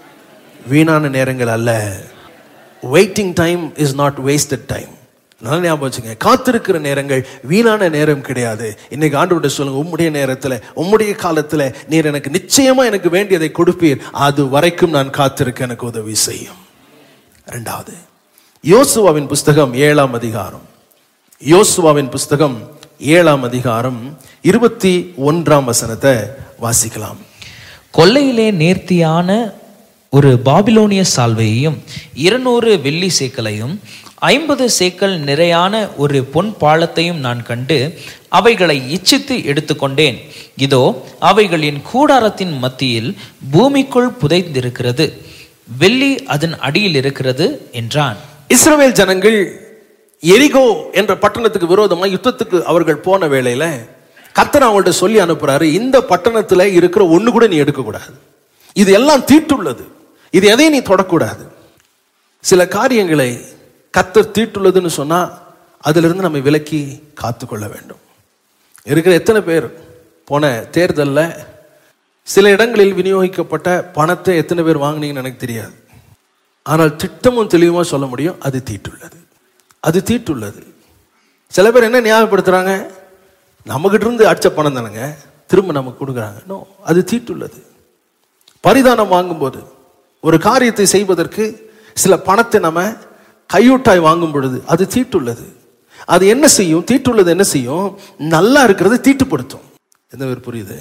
வீணான நேரங்கள் அல்ல waiting time is not wasted time நல்ல ஞாபகம் வச்சுங்க காத்திருக்கிற நேரங்கள் வீணான நேரம் கிடையாது இன்னைக்கு ஆண்டு சொல்லுங்க உம்முடைய நேரத்துல உம்முடைய காலத்துல நீர் எனக்கு நிச்சயமா எனக்கு வேண்டியதை கொடுப்பீர் அது வரைக்கும் நான் காத்திருக்க எனக்கு உதவி செய்யும் இரண்டாவது யோசுவாவின் புஸ்தகம் ஏழாம் அதிகாரம் யோசுவாவின் புஸ்தகம் ஏழாம் அதிகாரம் இருபத்தி ஒன்றாம் வசனத்தை வாசிக்கலாம்
கொள்ளையிலே நேர்த்தியான ஒரு பாபிலோனிய சால்வையையும் இருநூறு வெள்ளி சேக்கலையும் ஐம்பது சேக்கல் நிறையான ஒரு பொன் பாலத்தையும் நான் கண்டு அவைகளை இச்சித்து எடுத்துக்கொண்டேன் இதோ அவைகள் என் கூடாரத்தின் மத்தியில் பூமிக்குள் புதைந்திருக்கிறது வெள்ளி அதன் அடியில் இருக்கிறது என்றான்
இஸ்ரவேல் ஜனங்கள் எரிகோ என்ற பட்டணத்துக்கு விரோதமா யுத்தத்துக்கு அவர்கள் போன வேளையில கர்த்தர் அவங்கள்ட்ட சொல்லி அனுப்புறாரு இந்த பட்டணத்துல இருக்கிற ஒண்ணு கூட நீ எடுக்கக்கூடாது இது எல்லாம் தீட்டுள்ளது இது எதையும் நீ தொடக்கூடாது சில காரியங்களை கர்த்தர் தீட்டுள்ளதுன்னு சொன்னா அதிலிருந்து நம்ம விலக்கி காத்துக்கொள்ள வேண்டும் இருக்கிற எத்தனை பேர் போன தேர்தலில் சில இடங்களில் விநியோகிக்கப்பட்ட பணத்தை எத்தனை பேர் வாங்குனீங்கன்னு எனக்கு தெரியாது ஆனால் திட்டமும் தெளிவாக சொல்ல முடியும் அது தீட்டுள்ளது அது தீட்டுள்ளது சில பேர் என்ன ஞாபகப்படுத்துறாங்க நம்மகிட்ட இருந்து அடிச்ச பணம் தானேங்க திரும்ப நமக்கு கொடுக்குறாங்க நோ அது தீட்டுள்ளது பரிதானம் வாங்கும்போது ஒரு காரியத்தை செய்வதற்கு சில பணத்தை நம்ம கையூட்டாய் வாங்கும் பொழுது அது தீட்டுள்ளது அது என்ன செய்யும் தீட்டுள்ளது என்ன செய்யும் நல்லா இருக்கிறது தீட்டுப்படுத்தும் எந்த பேர் புரியுது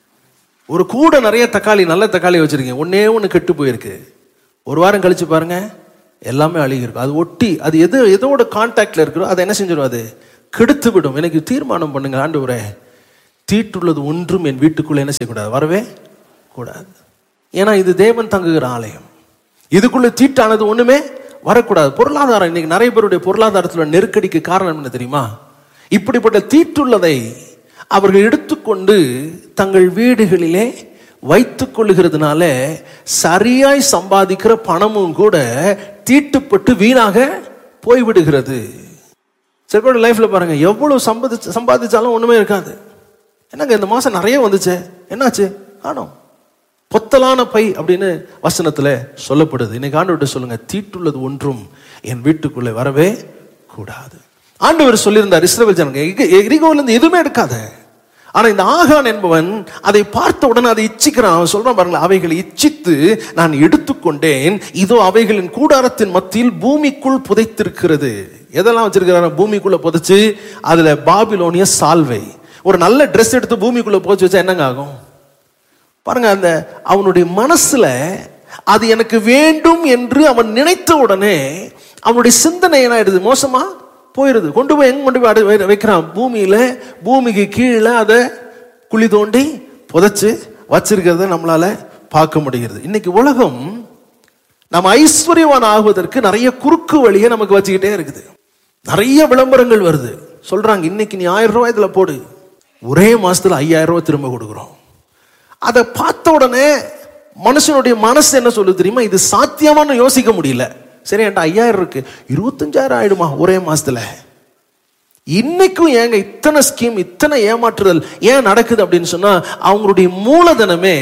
ஒரு கூட நிறைய தக்காளி நல்ல தக்காளி வச்சிருக்கீங்க ஒன்னே ஒன்று கெட்டு போயிருக்கு ஒரு வாரம் கழிச்சு பாருங்க எல்லாமே அழுகி இருக்கும் அது ஒட்டி அது எது எதோட கான்டாக்ட்ல இருக்கிறோ அதை என்ன செஞ்சிடும் அது கெடுத்து விடும் எனக்கு தீர்மானம் பண்ணுங்க ஆண்டவரே தீட்டுள்ளது ஒன்றும் என் வீட்டுக்குள்ள என்ன செய்யக்கூடாது வரவே கூடாது ஏன்னா இது தேவன் தங்குகிற ஆலயம் இதுக்குள்ள தீட்டானது ஒண்ணுமே வரக்கூடாது பொருளாதாரம் இன்னைக்கு நிறைய பேருடைய பொருளாதாரத்தில் நெருக்கடிக்கு காரணம் என்ன தெரியுமா இப்படிப்பட்ட தீட்டுள்ளதை அவர்கள் எடுத்துக்கொண்டு தங்கள் வீடுகளிலே வைத்துக் கொள்ளுகிறதுனால சரியாய் சம்பாதிக்கிற பணமும் கூட தீட்டுப்பட்டு வீணாக போய்விடுகிறது சில பேர் லைஃப்ல பாருங்க எவ்வளவு சம்பாதிச்சு சம்பாதிச்சாலும் ஒண்ணுமே இருக்காது என்னங்க இந்த மாசம் நிறைய வந்துச்சு என்னாச்சு காணோம் பொத்தலான பை அப்படின்னு வசனத்துல சொல்லப்படுது இன்னைக்கு ஆண்டவர்கிட்ட சொல்லுங்க தீட்டுள்ளது ஒன்றும் என் வீட்டுக்குள்ளே வரவே கூடாது ஆண்டவர் சொல்லியிருந்தார் இஸ்ரவேல் ஜனங்க எரிகோல இருந்து எதுவுமே எடுக்காத ஆனா இந்த ஆகான் என்பவன் அதை பார்த்த உடனே அதை இச்சிக்கிறான் அவன் சொல்றான் பாருங்களேன் அவைகளை இச்சித்து நான் எடுத்துக்கொண்டேன் இதோ அவைகளின் கூடாரத்தின் மத்தியில் பூமிக்குள் புதைத்திருக்கிறது எதெல்லாம் வச்சிருக்கிறாங்க பூமிக்குள்ள புதைச்சு அதுல பாபிலோனிய சால்வை ஒரு நல்ல ட்ரெஸ் எடுத்து பூமிக்குள்ள போச்சு வச்சா என்னங்க ஆகும் பாருங்க அந்த அவனுடைய மனசுல அது எனக்கு வேண்டும் என்று அவன் நினைத்த உடனே அவனுடைய சிந்தனை என்ன ஆயிடுது மோசமா போயிடுது கொண்டு போய் எங்க கொண்டு போய் அடை- வை- வைக்கிறான் பூமியில பூமிக்கு கீழே அதை குழி தோண்டி புதைச்சு வச்சிருக்கிறத நம்மளால பார்க்க முடிகிறது இன்னைக்கு உலகம் நம்ம ஐஸ்வர்யவான் ஆகுவதற்கு நிறைய குறுக்கு வழியை நமக்கு வச்சுக்கிட்டே இருக்குது நிறைய விளம்பரங்கள் வருது சொல்றாங்க இன்னைக்கு நீ ஆயிரம் ரூபாய் இதுல போடு ஒரே மாசத்துல ஐயாயிரம் ரூபாய் திரும்ப கொடுக்குறோம் அதை பார்த்த உடனே மனுஷனுடைய மனசு என்ன சொல்லுது தெரியுமா இது சாத்தியமான்னு யோசிக்க முடியல சரி என்கிட்ட ஐயாயிரம் இருக்கு இருபத்தஞ்சாயிரம் ஆயிடுமா ஒரே மாசத்துல இன்னைக்கும் ஏங்க இத்தனை ஸ்கீம் இத்தனை ஏமாற்றுதல் ஏன் நடக்குது அப்படின்னு சொன்னா அவங்களுடைய மூலதனமே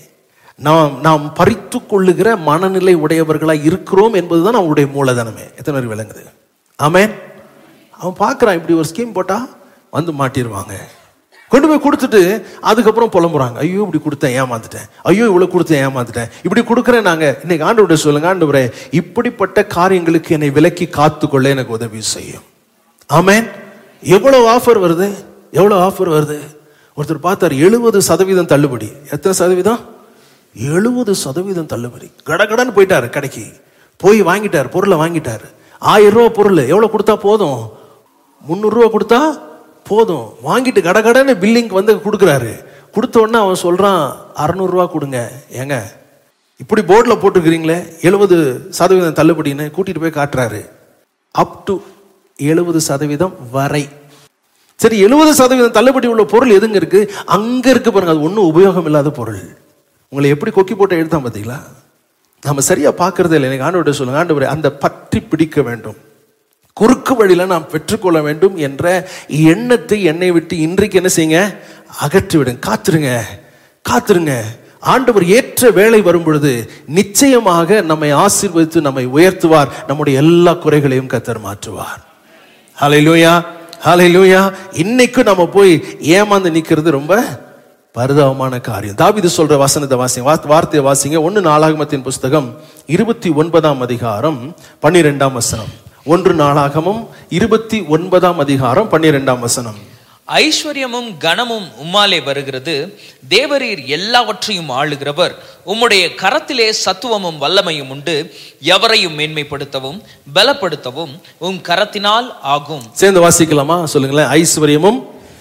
நாம் நாம் பறித்து கொள்ளுகிற மனநிலை உடையவர்களாய் இருக்கிறோம் என்பதுதான் அவங்களுடைய மூலதனமே எத்தனை பேர் விளங்குது ஆமென் அவன் பார்க்கறான் இப்படி ஒரு ஸ்கீம் போட்டா வந்து மாட்டிடுவாங்க கொண்டு போய் கொடுத்துட்டு அதுக்கப்புறம் புலம்புறாங்க ஐயோ இப்படி கொடுத்தேன் ஏமாந்துட்டேன் ஐயோ இவ்வளவு கொடுத்தேன் ஏமாந்துட்டேன் இப்படி கொடுக்குறேன் நாங்க இன்னைக்கு ஆண்டவர்கிட்ட சொல்லுங்க ஆண்டவரே இப்படிப்பட்ட காரியங்களுக்கு என்னை விலக்கி காத்துக்கொள்ள எனக்கு உதவி செய்யும் ஆமென் எவ்வளவு ஆஃபர் வருது எவ்வளவு ஆஃபர் வருது ஒருத்தர் பார்த்தார் எழுபது சதவீதம் தள்ளுபடி எத்தனை சதவீதம் எழுபது சதவீதம் தள்ளுபடி கடகடன்னு போயிட்டாரு கடைக்கு போய் வாங்கிட்டார் பொருளை வாங்கிட்டார் ஆயிரம் ரூபா பொருள் எவ்வளவு கொடுத்தா போதும் முந்நூறு ரூபா கொடுத்தா போதும் வாங்கிட்டு கடகடன்னு பில்லிங் வந்து கொடுக்குறாரு கொடுத்த உடனே அவன் சொல்றான் அறநூறு ரூபா கொடுங்க ஏங்க இப்படி போர்டில் போட்டிருக்கிறீங்களே எழுபது சதவீதம் தள்ளுபடின்னு கூட்டிட்டு போய் காட்டுறாரு அப் டு எழுபது சதவீதம் வரை சரி எழுபது சதவீதம் தள்ளுபடி உள்ள பொருள் எதுங்க இருக்கு அங்க இருக்கு பாருங்க அது ஒன்றும் உபயோகம் இல்லாத பொருள் உங்களை எப்படி கொக்கி போட்டு எழுத்தான் பார்த்தீங்களா நம்ம சரியா பார்க்கறதே இல்லை எனக்கு ஆண்டவர்கிட்ட சொல்லுங்க ஆண்டவரே அந்த பற்றி பிடிக்க வேண்டும் குறுக்கு வழியில நாம் பெற்றுக்கொள்ள வேண்டும் என்ற எண்ணத்தை என்னை விட்டு இன்றைக்கு என்ன செய்யுங்க அகற்றி விடுங்க காத்துருங்க காத்துருங்க ஆண்டவர் ஏற்ற வேலை வரும் பொழுது நிச்சயமாக நம்மை ஆசீர்வதித்து நம்மை உயர்த்துவார் நம்முடைய எல்லா குறைகளையும் கத்தர் மாற்றுவார் ஹalleluya ஹalleluya இன்னைக்கும் நம்ம போய் ஏமாந்து நிக்கிறது ரொம்ப பரிதாபமான காரியம் தாவீது சொல்ற வசனத்தை வாசிங்க வார்த்தை- வார்த்தையை வாசிங்க ஒன்னு நாளாகமத்தின் புஸ்தகம் இருபத்தி ஒன்பதாம் அதிகாரம் பன்னிரெண்டாம் வசனம் ஒன்று நாளாகமும் இருபத்தி ஒன்பதாம் அதிகாரம் பன்னிரெண்டாம் வசனம்
ஐஸ்வர்யமும் கனமும் உம்மாலே வருகிறது தேவரீர் எல்லாவற்றையும் ஆளுகிறவர் உம்முடைய கரத்திலே சத்துவமும் வல்லமையும் உண்டு எவரையும் மேன்மைப்படுத்தவும் பலப்படுத்தவும் உம் கரத்தினால் ஆகும்
சேர்ந்து வாசிக்கலாமா சொல்லுங்களேன் ஐஸ்வர்யமும்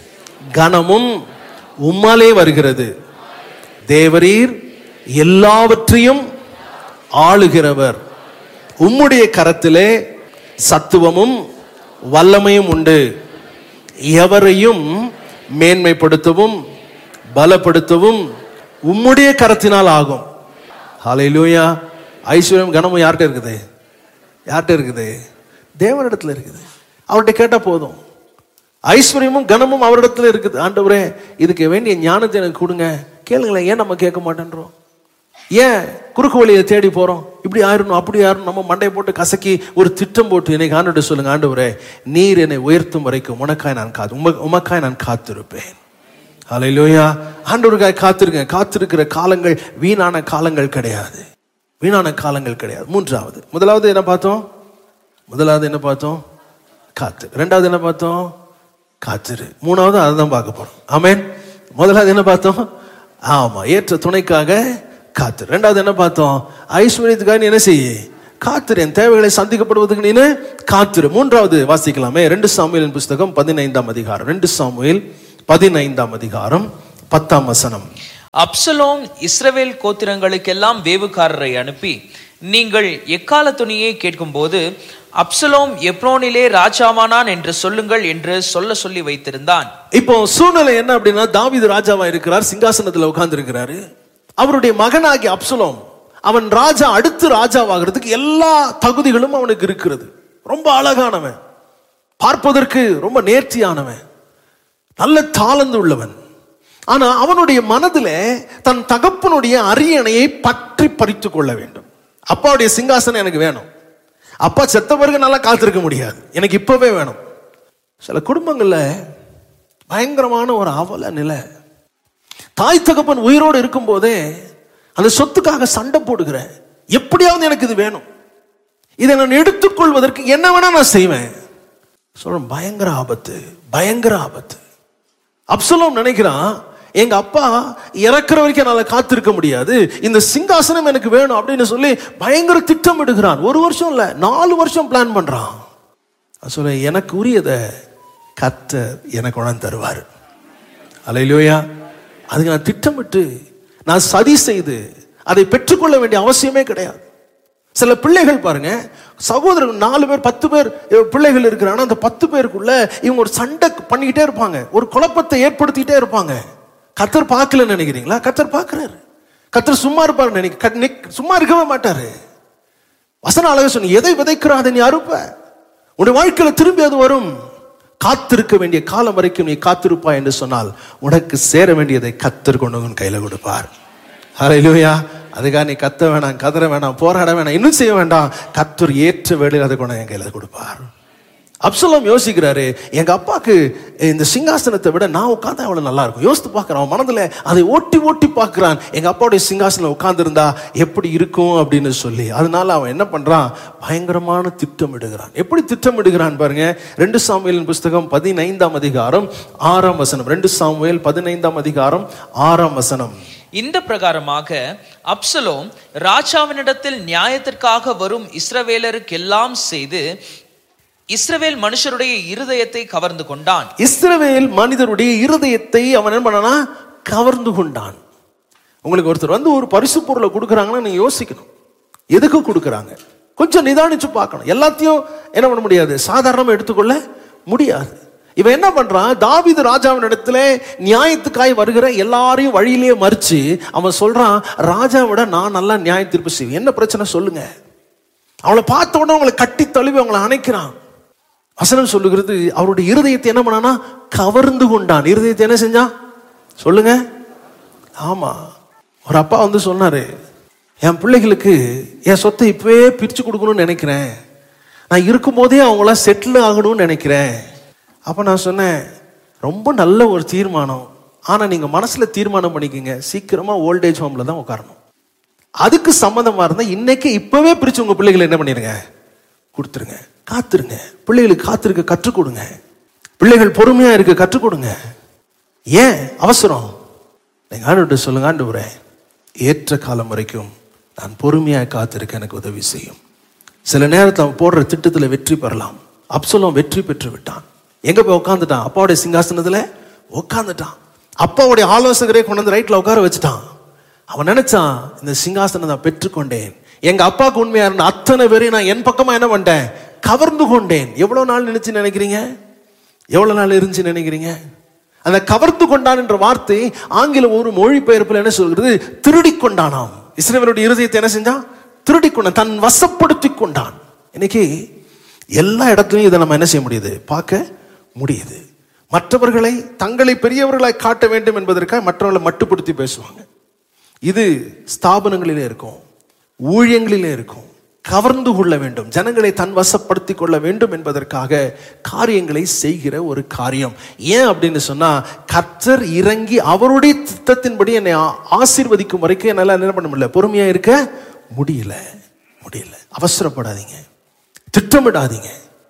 கனமும் உம்மாலே வருகிறது தேவரீர் எல்லாவற்றையும் ஆளுகிறவர் உம்முடைய கரத்திலே சத்துவமும் வல்லமையும் உண்டு எவரையும் மேன்மைப்படுத்தவும் பலப்படுத்தவும் உம்முடைய கரத்தினால் ஆகும் ஹalleluya ஐஸ்வர்யம் கனமும் யார்கிட்ட இருக்குது யார்கிட்ட இருக்குது தேவனிடத்துல இருக்குது அவர்கிட்ட கேட்டா போதும் ஐஸ்வர்யமும் கனமும் அவரிடத்துல இருக்குது ஆண்டவரே இதுக்கு வேண்டிய ஞானத்தை எனக்கு கொடுங்க கேளுங்களேன் ஏன் நம்ம கேட்க மாட்டேன்றோம் ஏன் குறுக்கு வழியை தேடி போறோம் இப்படி ஆயிரணும் அப்படி ஆயிரணும் நம்ம மண்டையை போட்டு கசக்கி ஒரு திட்டம் போட்டு இன்னைக்கு ஆண்டு சொல்லுங்க ஆண்டவரே நீர் என்னை உயர்த்தும் வரைக்கும் உனக்காய் நான் காத்து உம உமக்காய் நான் காத்திருப்பேன் அலையிலோயா ஆண்டவருக்காய் காத்திருங்க காத்திருக்கிற காலங்கள் வீணான காலங்கள் கிடையாது வீணான காலங்கள் கிடையாது மூன்றாவது முதலாவது என்ன பார்த்தோம் முதலாவது என்ன பார்த்தோம் காத்து ரெண்டாவது என்ன பார்த்தோம் காத்திரு மூணாவது அதுதான் பார்க்க போறோம் ஆமென் முதலாவது என்ன பார்த்தோம் ஆமா ஏற்ற துணைக்காக காத்திரு ரெண்டாவது என்ன பார்த்தோம் ஐஸ்வர்யத்துக்காக நீ என்ன செய்ய காத்திரு என் தேவைகளை சந்திக்கப்படுவதற்கு நீனு காத்திரு மூன்றாவது வாசிக்கலாமே ரெண்டு சாமுவேலின் புஸ்தகம் பதினைந்தாம் அதிகாரம் ரெண்டு சாமுவேல் பதினைந்தாம் அதிகாரம் பத்தாம் வசனம்
அப்சலோம் இஸ்ரவேல் கோத்திரங்களுக்கெல்லாம் வேவுகாரரை அனுப்பி நீங்கள் எக்கால துணியை கேட்கும்போது அப்சலோம் எப்ரோனிலே ராஜாவானான் என்று சொல்லுங்கள் என்று சொல்ல சொல்லி வைத்திருந்தான்
இப்போ சூழ்நிலை என்ன அப்படின்னா தாவீது ராஜாவா இருக்கிறார் சிங்காசனத்துல உட்கார்ந்து இருக்கிறாரு அவருடைய மகனாகி அப்சலோம் அவன் ராஜா அடுத்து ராஜாவாகிறதுக்கு எல்லா தகுதிகளும் அவனுக்கு இருக்கிறது ரொம்ப அழகானவன் பார்ப்பதற்கு ரொம்ப நேர்த்தியானவன் நல்ல தாளந்து உள்ளவன் ஆனா அவனுடைய மனதில தன் தகப்பனுடைய அரியணையை பற்றி பறித்து கொள்ள வேண்டும் அப்பாவுடைய சிங்காசனம் எனக்கு வேணும் அப்பா செத்த பிறகு நல்லா காத்திருக்க முடியாது எனக்கு இப்பவே வேணும் சில குடும்பங்கள்ல பயங்கரமான ஒரு அவல நிலை தாய் தகப்பன் உயிரோடு இருக்கும்போதே அந்த சொத்துக்காக சண்டை போடுகிற எப்படியாவது எனக்கு இது வேணும் இதை நான் எடுத்துக்கொள்வதற்கு என்ன வேணா நான் செய்வேன் சொல்றேன் பயங்கர ஆபத்து பயங்கர ஆபத்து அப்சலோம் நினைக்கிறான் எங்க அப்பா இறக்குற வரைக்கும் என்னால காத்திருக்க முடியாது இந்த சிங்காசனம் எனக்கு வேணும் அப்படின்னு சொல்லி பயங்கர திட்டமிடுகிறான் ஒரு வருஷம் இல்ல நாலு வருஷம் பிளான் பண்றான் நான் சொல்ல எனக்கு உரியதை கத்தர் எனக்கு உணர்ந்து தருவார் அலையிலோயா அதுக்கு நான் திட்டமிட்டு நான் சதி செய்து அதை பெற்றுக்கொள்ள வேண்டிய அவசியமே கிடையாது சில பிள்ளைகள் பாருங்க சகோதரர்கள் நாலு பேர் பத்து பேர் அஹ், பிள்ளைகள் இருக்கிறாங்க அந்த பத்து பேருக்குள்ள இவங்க ஒரு சண்டை பண்ணிக்கிட்டே இருப்பாங்க ஒரு குழப்பத்தை ஏற்படுத்திக்கிட்டே இருப்பாங்க கத்தர் பார்க்கலன்னு நினைக்கிறீங்களா கத்தர் பார்க்கிறாரு கத்தர் சும்மா இருப்பாரு நினைக்க கத்- நிக்- சும்மா இருக்கவே மாட்டாரு வசன அழக சொன்ன எதை விதைக்கிறா அதை நீ அறுப்ப உன்னுடைய வாழ்க்கையில திரும்பி அது வரும் காத்திருக்க வேண்டிய காலம் வரைக்கும் நீ காத்திருப்பாய் என்று சொன்னால் உனக்கு சேர வேண்டியதை கத்தர் கொண்டு உன் கையில கொடுப்பார் ஹalleluya அதுக்காக நீ கத்த வேணாம் கதற வேணாம் போராட வேணாம் இன்னும் செய்ய வேண்டாம் கத்தர் ஏற்ற வேளையில் அதை கொண்டு என் கையில கொடுப்பார் அப்சலோம் யோசிக்கிறாரு எங்க அப்பாக்கு இந்த சிங்காசனத்தை விட நான் உட்கார்ந்தா அவ்வளவு நல்லா இருக்கும் யோசித்து பார்க்கறான் அவன் மனதுல அதை ஓட்டி ஓட்டி பார்க்கறான் எங்க அப்பாவுடைய சிங்காசனம் உட்கார்ந்திருந்தா எப்படி இருக்கும் அப்படின்னு சொல்லி அதனால அவன் என்ன பண்றான் பயங்கரமான திட்டமிடுகிறான் எப்படி திட்டமிடுகிறான் பாருங்க ரெண்டு சாமுவேலின் புஸ்தகம் பதினைந்தாம் அதிகாரம் ஆறாம் வசனம் ரெண்டு சாமுவேல் பதினைந்தாம் அதிகாரம் ஆறாம் வசனம்
இந்த பிரகாரமாக அப்சலோம் ராஜாவினிடத்தில் நியாயத்திற்காக வரும் இஸ்ரவேலருக்கெல்லாம் செய்து இஸ்ரவேல் மனுஷருடைய இருதயத்தை கவர்ந்து கொண்டான்
இஸ்ரவேல் மனிதருடைய இருதயத்தை அவன் என்ன பண்ணானா கவர்ந்து கொண்டான் உங்களுக்கு ஒருத்தர் வந்து ஒரு பரிசு பொருளை கொடுக்குறாங்கன்னா நீங்க யோசிக்கணும் எதுக்கு கொடுக்குறாங்க கொஞ்சம் நிதானிச்சு பார்க்கணும் எல்லாத்தையும் என்ன பண்ண முடியாது சாதாரணமா எடுத்துக்கொள்ள முடியாது இவன் என்ன பண்றான் தாவீது ராஜாவின் இடத்துல நியாயத்துக்காய் வருகிற எல்லாரையும் வழியிலேயே மறிச்சு அவன் சொல்றான் ராஜாவிட நான் நல்லா நியாய தீர்ப்பு செய்வேன் என்ன பிரச்சனை சொல்லுங்க அவளை பார்த்த உடனே அவங்களை கட்டி தழுவி அவங்களை அணைக்கிறான் வசனம் சொல்லுகிறது அவருடைய இருதயத்தை என்ன பண்ணானா கவர்ந்து கொண்டான் இருதயத்தை என்ன செஞ்சான் சொல்லுங்க ஆமா ஒரு அப்பா வந்து சொன்னாரு என் பிள்ளைகளுக்கு என் சொத்தை இப்பவே பிரிச்சு கொடுக்கணும்னு நினைக்கிறேன் நான் இருக்கும்போதே அவங்களாம் செட்டில் ஆகணும்னு நினைக்கிறேன் அப்ப நான் சொன்னேன் ரொம்ப நல்ல ஒரு தீர்மானம் ஆனா நீங்க மனசுல தீர்மானம் பண்ணிக்கங்க சீக்கிரமா ஓல்டேஜ் ஹோம்ல தான் உட்காரணும் அதுக்கு சம்மந்தமா இருந்தா இன்னைக்கு இப்பவே பிரிச்சு உங்க பிள்ளைகளை என்ன பண்ணிருங்க கொடுத்துருங்க காத்துருங்க பிள்ளைகளுக்கு காத்திருக்க கற்றுக் கொடுங்க பிள்ளைகள் பொறுமையா இருக்க கற்றுக் கொடுங்க ஏன் அவசரம் நீங்க ஆண்டு சொல்லுங்க ஆண்டு ஏற்ற காலம் வரைக்கும் நான் பொறுமையா காத்திருக்க எனக்கு உதவி செய்யும் சில நேரத்தில் அவன் போடுற திட்டத்துல வெற்றி பெறலாம் அப்சலோம் வெற்றி பெற்று விட்டான் எங்க போய் உட்காந்துட்டான் அப்பாவுடைய சிங்காசனத்துல உட்காந்துட்டான் அப்பாவுடைய ஆலோசகரே கொண்டு வந்து ரைட்ல உட்கார வச்சுட்டான் அவன் நினைச்சான் இந்த சிங்காசனம் நான் பெற்றுக்கொண்டேன் எங்க அப்பாவுக்கு உண்மையா இருந்த அத்தனை பேரையும் நான் என் பக்கமா என்ன பண்ணிட்டேன் கவர்ந்து கொண்டேன் எவ்வளவு நாள் நினைச்சு நினைக்கிறீங்க எவ்வளவு நாள் இருந்துச்சு நினைக்கிறீங்க அந்த கவர்ந்து கொண்டான் என்ற வார்த்தை ஆங்கில ஒரு மொழிபெயர்ப்பில் என்ன சொல்கிறது திருடி கொண்டானாம் இஸ்ரேவனுடைய இருதயத்தை என்ன செஞ்சான் திருடி கொண்டான் தன் வசப்படுத்தி கொண்டான் இன்னைக்கு எல்லா இடத்துலையும் இதை நம்ம என்ன செய்ய முடியுது பார்க்க முடியுது மற்றவர்களை தங்களை பெரியவர்களாய் காட்ட வேண்டும் என்பதற்காக மற்றவர்களை மட்டுப்படுத்தி பேசுவாங்க இது ஸ்தாபனங்களிலே இருக்கும் ஊழியங்களிலே இருக்கும் கவர்ந்து கொள்ள வேண்டும் ஜனங்களை தன் வசப்படுத்தி கொள்ள வேண்டும் என்பதற்காக காரியங்களை செய்கிற ஒரு காரியம் ஏன் அப்படின்னு சொன்னா கர்த்தர் இறங்கி அவருடைய திட்டத்தின்படி என்னை ஆ- ஆசீர்வதிக்கும் வரைக்கும் என்னால என்ன பண்ண முடியல பொறுமையா இருக்க முடியல முடியல அவசரப்படாதீங்க திட்டமிடாதீங்க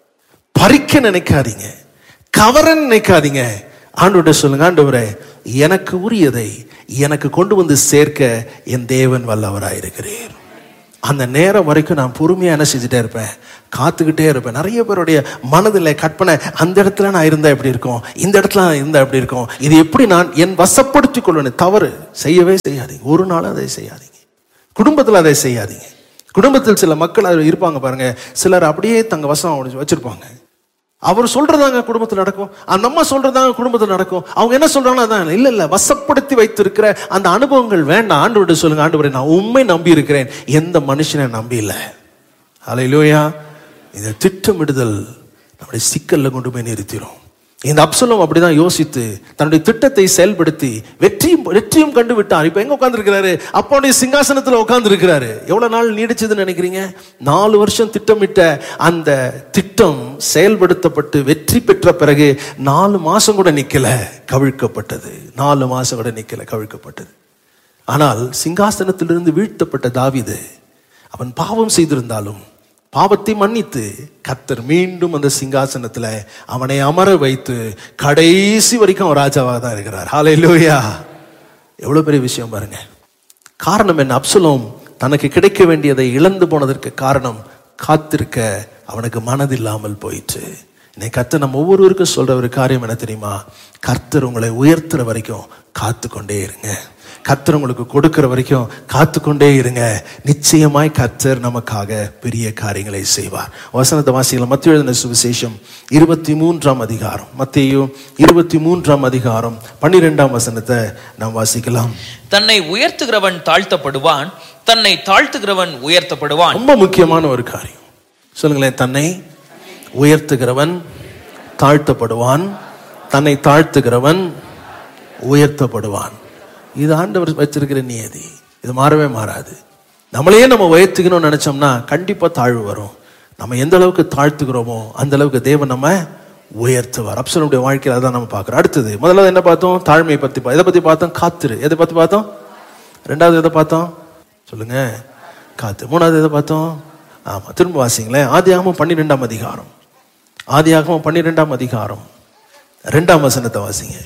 பறிக்க நினைக்காதீங்க கவர நினைக்காதீங்க ஆண்டோட சொல்லுங்க ஆண்டவரே எனக்கு உரியதை எனக்கு கொண்டு வந்து சேர்க்க என் தேவன் வல்லவராயிருக்கிறேன் அந்த நேரம் வரைக்கும் நான் பொறுமையா என்ன செஞ்சுட்டே இருப்பேன் காத்துக்கிட்டே இருப்பேன் நிறைய பேருடைய மனதில் கற்பனை அந்த இடத்துல நான் இருந்தா எப்படி இருக்கும் இந்த இடத்துல நான் இருந்தா எப்படி இருக்கும் இது எப்படி நான் என் வசப்படுத்திக் கொள்வேன் தவறு செய்யவே செய்யாதீங்க ஒரு நாளும் அதை செய்யாதீங்க குடும்பத்தில் அதை செய்யாதீங்க குடும்பத்தில் சில மக்கள் அது இருப்பாங்க பாருங்க சிலர் அப்படியே தங்க வசம் வச்சிருப்பாங்க அவர் சொல்றதாங்க குடும்பத்தில் நடக்கும் அந்த அம்மா சொல்றதாங்க குடும்பத்தில் நடக்கும் அவங்க என்ன சொல்றாங்க அதான் இல்ல இல்ல வசப்படுத்தி வைத்திருக்கிற அந்த அனுபவங்கள் வேண்டாம் ஆண்டு சொல்லுங்க ஆண்டு நான் உண்மை நம்பி இருக்கிறேன் எந்த மனுஷனை நம்பி இல்லை அலையிலோயா இந்த திட்டமிடுதல் நம்முடைய சிக்கல்ல கொண்டு போய் நிறுத்திடும் இந்த அப்சலோம் அப்படிதான் யோசித்து தன்னுடைய திட்டத்தை செயல்படுத்தி வெற்றியும் வெற்றியும் கண்டு விட்டார் இப்ப எங்க உட்கார்ந்து அப்போடைய சிங்காசனத்துல உட்கார்ந்து இருக்கிறாரு எவ்வளவு நாள் நீடிச்சதுன்னு நினைக்கிறீங்க நாலு வருஷம் திட்டமிட்ட அந்த திட்டம் செயல்படுத்தப்பட்டு வெற்றி பெற்ற பிறகு நாலு மாசம் கூட நிக்கல கவிழ்க்கப்பட்டது நாலு மாசம் கூட நிக்கல கவிழ்க்கப்பட்டது ஆனால் சிங்காசனத்திலிருந்து வீழ்த்தப்பட்ட தாவீது அவன் பாவம் செய்திருந்தாலும் பாவத்தை மன்னித்து கர்த்தர் மீண்டும் அந்த சிங்காசனத்துல அவனை அமர வைத்து கடைசி வரைக்கும் அவன் ராஜாவாக தான் இருக்கிறார் ஹalleluya எவ்வளவு பெரிய விஷயம் பாருங்க காரணம் என்ன அப்சலோம் தனக்கு கிடைக்க வேண்டியதை இழந்து போனதற்கு காரணம் காத்திருக்க அவனுக்கு மனதில்லாமல் போயிற்று இன்னைக்கு கர்த்தர் நம்ம ஒவ்வொருவருக்கும் சொல்ற ஒரு காரியம் என்ன தெரியுமா கர்த்தர் உங்களை உயர்த்துற வரைக்கும் காத்து கொண்டே இருங்க கர்த்தர் உங்களுக்கு கொடுக்கிற வரைக்கும் காத்து கொண்டே இருங்க நிச்சயமாய் கர்த்தர் நமக்காக பெரிய காரியங்களை செய்வார் வசனத்தை வாசிக்கலாம் மத்திய எழுதின சுவிசேஷம் இருபத்தி மூன்றாம் அதிகாரம் மத்தியோ இருபத்தி மூன்றாம் அதிகாரம் பன்னிரெண்டாம் வசனத்தை நாம் வாசிக்கலாம்
தன்னை உயர்த்துகிறவன் தாழ்த்தப்படுவான் தன்னை தாழ்த்துகிறவன் உயர்த்தப்படுவான்
ரொம்ப முக்கியமான ஒரு காரியம் சொல்லுங்களேன் தன்னை உயர்த்துகிறவன் தாழ்த்தப்படுவான் தன்னை தாழ்த்துகிறவன் உயர்த்தப்படுவான் இது ஆண்டவர் வச்சிருக்கிற நியதி இது மாறவே மாறாது நம்மளையே நம்ம உயர்த்துக்கணும்னு நினைச்சோம்னா கண்டிப்பா தாழ்வு வரும் நம்ம எந்த அளவுக்கு தாழ்த்துக்கிறோமோ அந்த அளவுக்கு தேவன் நம்ம உயர்த்துவார் அப்சனுடைய வாழ்க்கையில் அதான் நம்ம பார்க்குறோம் அடுத்தது முதல்ல என்ன பார்த்தோம் தாழ்மையை பத்தி பா- எதை பத்தி பார்த்தோம் காத்திரு எதை பத்தி பார்த்தோம் ரெண்டாவது எதை பார்த்தோம் சொல்லுங்க காத்து மூணாவது எதை பார்த்தோம் ஆமா திரும்ப வாசிங்களேன் ஆதியாகமம் பன்னிரெண்டாம் அதிகாரம் ஆதியாகமம் பன்னிரெண்டாம் அதிகாரம் ரெண்டாம் வசனத்தை வாசிங்க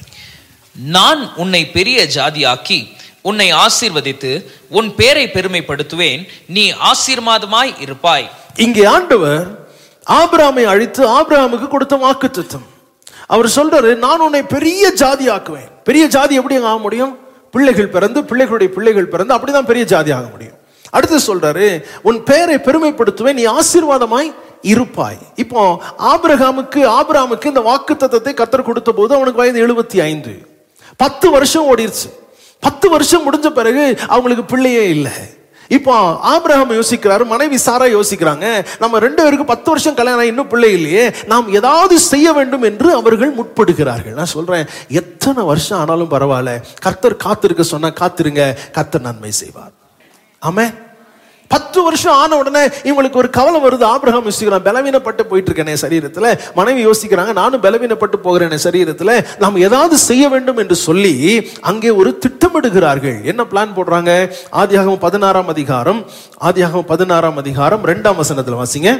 நான் உன்னை பெரிய ஜாதியாக்கி உன்னை ஆசீர்வதித்து உன் பேரை பெருமைப்படுத்துவேன் நீ ஆசீர்வாதமாய் இருப்பாய்
இங்கே ஆண்டவர் ஆபிராமை அழித்து ஆபிரகாமுக்கு கொடுத்த வாக்குத்தத்தம் அவர் சொல்றாரு நான் உன்னை பெரிய ஜாதி ஆக்குவேன் பெரிய ஜாதி எப்படி ஆக முடியும் பிள்ளைகள் பிறந்து பிள்ளைகளுடைய பிள்ளைகள் பிறந்து அப்படிதான் பெரிய ஜாதி ஆக முடியும் அடுத்து சொல்றாரு உன் பெயரை பெருமைப்படுத்துவேன் நீ ஆசீர்வாதமாய் இருப்பாய் இப்போ ஆபிரகாமுக்கு ஆபிரகாமுக்கு இந்த வாக்குத்தத்தத்தை கத்தர் கொடுத்த போது அவனுக்கு வயது எழுபத்தி ஐந்து பத்து வருஷம் ஓடிருச்சு பத்து வருஷம் முடிஞ்ச பிறகு அவங்களுக்கு பிள்ளையே இல்லை இப்போ ஆபிரகாம் யோசிக்கிறாரு மனைவி சாரா யோசிக்கிறாங்க நம்ம ரெண்டு பேருக்கு பத்து வருஷம் கல்யாணம் ஆகி இன்னும் பிள்ளை இல்லையே நாம் ஏதாவது செய்ய வேண்டும் என்று அவர்கள் முற்படுகிறார்கள் நான் சொல்றேன் எத்தனை வருஷம் ஆனாலும் பரவாயில்ல கர்த்தர் காத்திருக்க சொன்னா காத்திருங்க கர்த்தர் நன்மை செய்வார் ஆமே பத்து வருஷம் ஆன உடனே இவங்களுக்கு ஒரு கவலை வருது ஆபிரகாம் யோசிக்கிறான் பலவீனப்பட்டு போயிட்டு இருக்கேனே சரீரத்துல மனைவி யோசிக்கிறாங்க நானும் பலவீனப்பட்டு போகிறேனே சரீரத்துல நாம் ஏதாவது செய்ய வேண்டும் என்று சொல்லி அங்கே ஒரு திட்டமிடுகிறார்கள் என்ன பிளான் போடுறாங்க ஆதியாகமம் பதினாறாம் அதிகாரம் ஆதியாகமம் பதினாறாம் அதிகாரம் ரெண்டாம் வசனத்துல வாசிங்க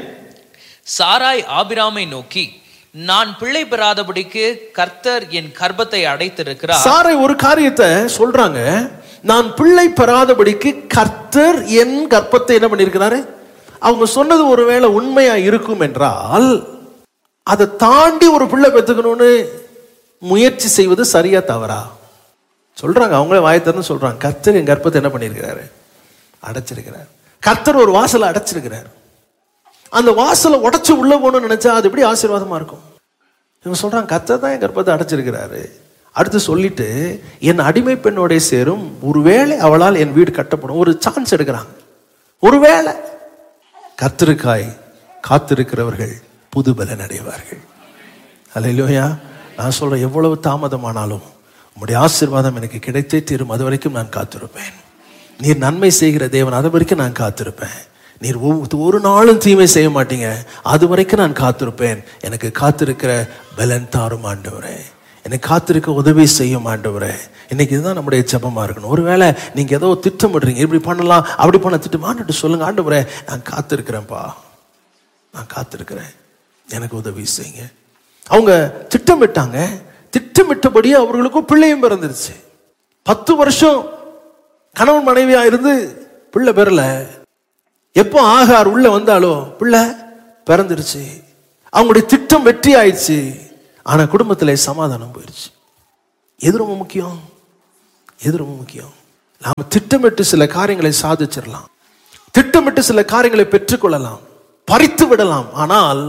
சாராய் ஆபிராமை நோக்கி நான் பிள்ளை பெறாதபடிக்கு கர்த்தர் என் கர்ப்பத்தை அடைத்திருக்கிறார்
சாரை ஒரு காரியத்தை சொல்றாங்க நான் பிள்ளை பெறாதபடிக்கு கர்த்தர் என் கர்ப்பத்தை என்ன பண்ணியிருக்கிறாரு அவங்க சொன்னது ஒருவேளை உண்மையா இருக்கும் என்றால் அதை தாண்டி ஒரு பிள்ளை பெற்றுக்கணும்னு முயற்சி செய்வது சரியா தவறா சொல்றாங்க அவங்களே வாயத்தன்னு சொல்றாங்க கர்த்தர் என் கர்ப்பத்தை என்ன பண்ணியிருக்கிறாரு அடைச்சிருக்கிறார் கர்த்தர் ஒரு வாசலை அடைச்சிருக்கிறார் அந்த வாசலை உடைச்சு உள்ள போகணும்னு நினைச்சா அது எப்படி ஆசீர்வாதமா இருக்கும் இவங்க சொல்றாங்க கர்த்தர் தான் என் கர்ப்பத்தை அடைச்சிருக்கிறாரு அடுத்து சொல்லிட்டு என் அடிமை பெண்ணோட சேரும் ஒருவேளை அவளால் என் வீடு கட்டப்படும் ஒரு சான்ஸ் எடுக்கிறாங்க ஒருவேளை கர்த்தருக்காய் காத்திருக்கிறவர்கள் புது பலன் அடைவார்கள் அல்லையா நான் சொல்றேன் எவ்வளவு தாமதமானாலும் உம்முடைய ஆசீர்வாதம் எனக்கு கிடைத்தே தீரும் அது வரைக்கும் நான் காத்திருப்பேன் நீர் நன்மை செய்கிற தேவன் அது வரைக்கும் நான் காத்திருப்பேன் நீர் ஒவ்வொரு- ஒரு நாளும் தீமை செய்ய மாட்டீங்க அது வரைக்கும் நான் காத்திருப்பேன் எனக்கு காத்திருக்கிற பலன் தாரும் ஆண்டவரே எனக்கு காத்திருக்க உதவி செய்யும் ஆண்டவரே இன்னைக்கு இதுதான் நம்முடைய ஜெபமா இருக்கணும் ஒருவேளை நீங்க ஏதோ திட்டமிடுறீங்க இப்படி பண்ணலாம் அப்படி பண்ண திட்டம் ஆண்டுட்டு சொல்லுங்க ஆண்டவரே நான் காத்திருக்கிறேன்ப்பா நான் காத்திருக்கிறேன் எனக்கு உதவி செய்யுங்க அவங்க திட்டமிட்டாங்க திட்டமிட்டபடியே அவர்களுக்கும் பிள்ளையும் பிறந்துருச்சு பத்து வருஷம் கணவன் மனைவியா இருந்து பிள்ளை பெறல எப்போ ஆகார் உள்ள வந்தாலோ பிள்ளை பிறந்துருச்சு அவங்களுடைய திட்டம் வெற்றி ஆயிடுச்சு ஆனா குடும்பத்துல சமாதானம் போயிடுச்சு எது ரொம்ப முக்கியம் எது ரொம்ப முக்கியம் நாம திட்டமிட்டு சில காரியங்களை சாதிச்சிடலாம் திட்டமிட்டு சில காரியங்களை பெற்றுக்கொள்ளலாம் பறித்து விடலாம் ஆனால்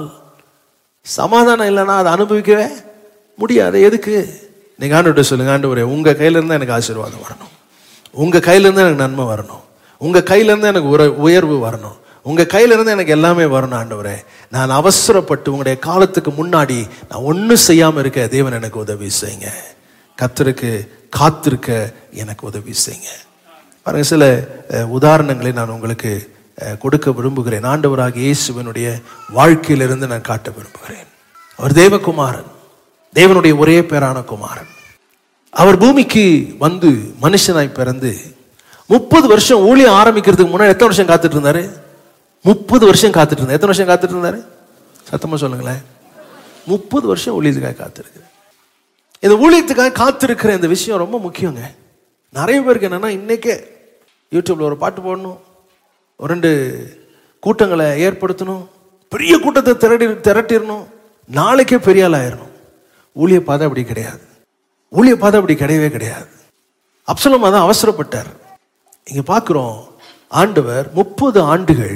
சமாதானம் இல்லைன்னா அதை அனுபவிக்கவே முடியாது எதுக்கு நீங்க ஆண்டு சொல்லுங்க ஆண்டவரே உங்க கையில இருந்தா எனக்கு ஆசீர்வாதம் வரணும் உங்க கையில இருந்தா எனக்கு நன்மை வரணும் உங்க கையில இருந்தா எனக்கு உர- உயர்வு வரணும் உங்க கையில இருந்து எனக்கு எல்லாமே வரணும் ஆண்டவரே நான் அவசரப்பட்டு உங்களுடைய காலத்துக்கு முன்னாடி நான் ஒண்ணும் செய்யாம இருக்க தேவன் எனக்கு உதவி செய்யுங்க கத்தருக்கு காத்திருக்க எனக்கு உதவி செய்யுங்க பாருங்க சில அஹ், உதாரணங்களை நான் உங்களுக்கு அஹ், கொடுக்க விரும்புகிறேன் ஆண்டவராக இயேசுவனுடைய வாழ்க்கையிலிருந்து நான் காட்ட விரும்புகிறேன் அவர் தேவகுமாரன் தேவனுடைய ஒரே பேரான குமாரன் அவர் பூமிக்கு வந்து மனுஷனாய் பிறந்து முப்பது வருஷம் ஊழியம் ஆரம்பிக்கிறதுக்கு முன்னாடி எத்தனை வருஷம் காத்துட்டு இருந்தாரு முப்பது வருஷம் காத்துட்டு இருந்தாரு எத்தனை வருஷம் காத்துட்டு இருந்தாரு சத்தமா சொல்லுங்களேன் முப்பது வருஷம் ஊழியத்துக்காக காத்திருக்கு இந்த ஊழியத்துக்காக காத்திருக்கிற இந்த விஷயம் ரொம்ப முக்கியங்க நிறைய பேருக்கு என்னன்னா இன்னைக்கே யூடியூப்ல ஒரு பாட்டு போடணும் ஒரு ரெண்டு கூட்டங்களை ஏற்படுத்தணும் பெரிய கூட்டத்தை திரட்டி திரட்டிடணும் நாளைக்கே பெரிய ஆள் ஆயிரணும் ஊழிய பாதை அப்படி கிடையாது ஊழிய பாதை அப்படி கிடையவே கிடையாது அப்சலோமா தான் அவசரப்பட்டார் இங்க பார்க்கிறோம் ஆண்டவர் முப்பது ஆண்டுகள்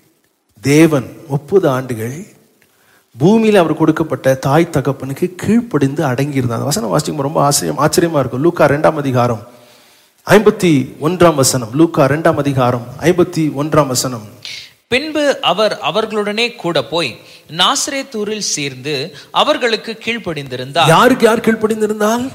தேவன் முப்பது ஆண்டுகள் பூமியில அவர் கொடுக்கப்பட்ட தாய் தகப்பனுக்கு கீழ்ப்படிந்து அடங்கி இருந்தார் அந்த வசனம் வாசிக்கும் ரொம்ப ஆச்சரியம் ஆச்சரியமா இருக்கும் லூக்கா ரெண்டாம் அதிகாரம் ஐம்பத்தி ஒன்றாம் வசனம் லூக்கா ரெண்டாம் அதிகாரம் ஐம்பத்தி ஒன்றாம் வசனம்
பின்பு அவர் அவர்களுடனே கூட போய் நாசரேத்தூரில் சேர்ந்து அவர்களுக்கு கீழ்ப்படிந்திருந்தார்
யாருக்கு யார் கீழ்ப்படிந்திருந்தால்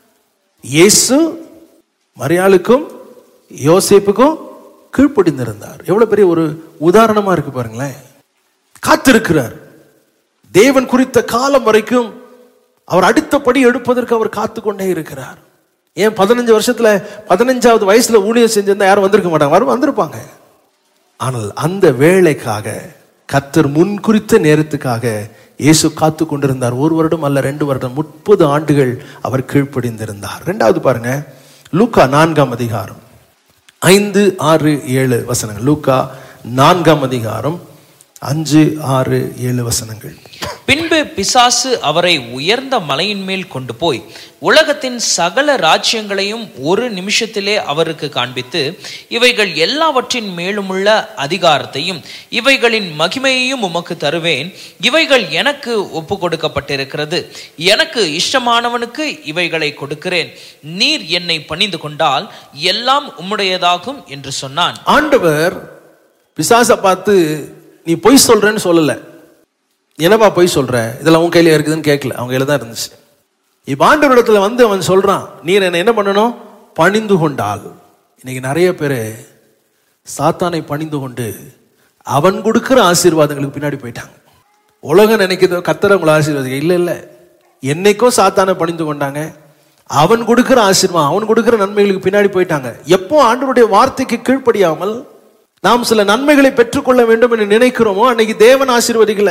இயேசு மரியாளுக்கும் யோசேப்புக்கும் கீழ்ப்படிந்திருந்தார் எவ்வளவு பெரிய ஒரு உதாரணமா இருக்கு பாருங்களேன் காத்திருக்கிறார் தேவன் குறித்த காலம் வரைக்கும் அவர் அடுத்தபடி எடுப்பதற்கு அவர் காத்து கொண்டே இருக்கிறார் ஏன் பதினஞ்சு வருஷத்துல பதினஞ்சாவது வயசுல ஊழியம் செஞ்சிருந்தா யாரும் வந்திருக்க மாட்டாங்க வரும் வந்திருப்பாங்க ஆனால் அந்த வேலைக்காக கத்தர் முன் குறித்த நேரத்துக்காக இயேசு காத்து கொண்டிருந்தார் ஒரு வருடம் அல்ல ரெண்டு வருடம் முப்பது ஆண்டுகள் அவர் கீழ்ப்படிந்திருந்தார் ரெண்டாவது பாருங்க லூக்கா நான்காம் அதிகாரம் ஐந்து ஆறு ஏழு வசனங்கள் லூக்கா நான்காம் அதிகாரம் அஞ்சு ஆறு ஏழு வசனங்கள்
பின்பு பிசாசு அவரை உயர்ந்த மலையின் மேல் கொண்டு போய் உலகத்தின் சகல ராஜ்யங்களையும் ஒரு நிமிஷத்திலே அவருக்கு காண்பித்து இவைகள் எல்லாவற்றின் மேலுமுள்ள அதிகாரத்தையும் இவைகளின் மகிமையையும் உமக்கு தருவேன் இவைகள் எனக்கு ஒப்பு கொடுக்கப்பட்டிருக்கிறது எனக்கு இஷ்டமானவனுக்கு இவைகளை கொடுக்கிறேன் நீர் என்னை பணிந்து கொண்டால் எல்லாம் உம்முடையதாகும் என்று சொன்னான்
ஆண்டவர் பிசாசை பார்த்து நீ பொய் சொல்றேன்னு சொல்லல என்னப்பா பொய் சொல்ற இதெல்லாம் உன் கையில இருக்குதுன்னு கேட்கல அவங்க கையில தான் இருந்துச்சு இப்ப ஆண்டவரிடத்துல வந்து அவன் சொல்றான் நீர் என்ன என்ன பண்ணணும் பணிந்து கொண்டால் இன்னைக்கு நிறைய பேர் சாத்தானை பணிந்து கொண்டு அவன் கொடுக்கிற ஆசீர்வாதங்களுக்கு பின்னாடி போயிட்டாங்க உலகம் நினைக்கிறதோ கத்தர் உங்களை ஆசீர்வாதிக்க இல்ல இல்ல என்னைக்கோ சாத்தானை பணிந்து கொண்டாங்க அவன் கொடுக்கிற ஆசீர்வாதம் அவன் கொடுக்கிற நன்மைகளுக்கு பின்னாடி போயிட்டாங்க எப்போ ஆண்டவருடைய வார்த்தைக்கு கீழ்ப்படியாமல் நாம் சில நன்மைகளை பெற்றுக்கொள்ள வேண்டும் என்று நினைக்கிறோமோ அன்னைக்கு தேவன் ஆசீர்வதிக்கல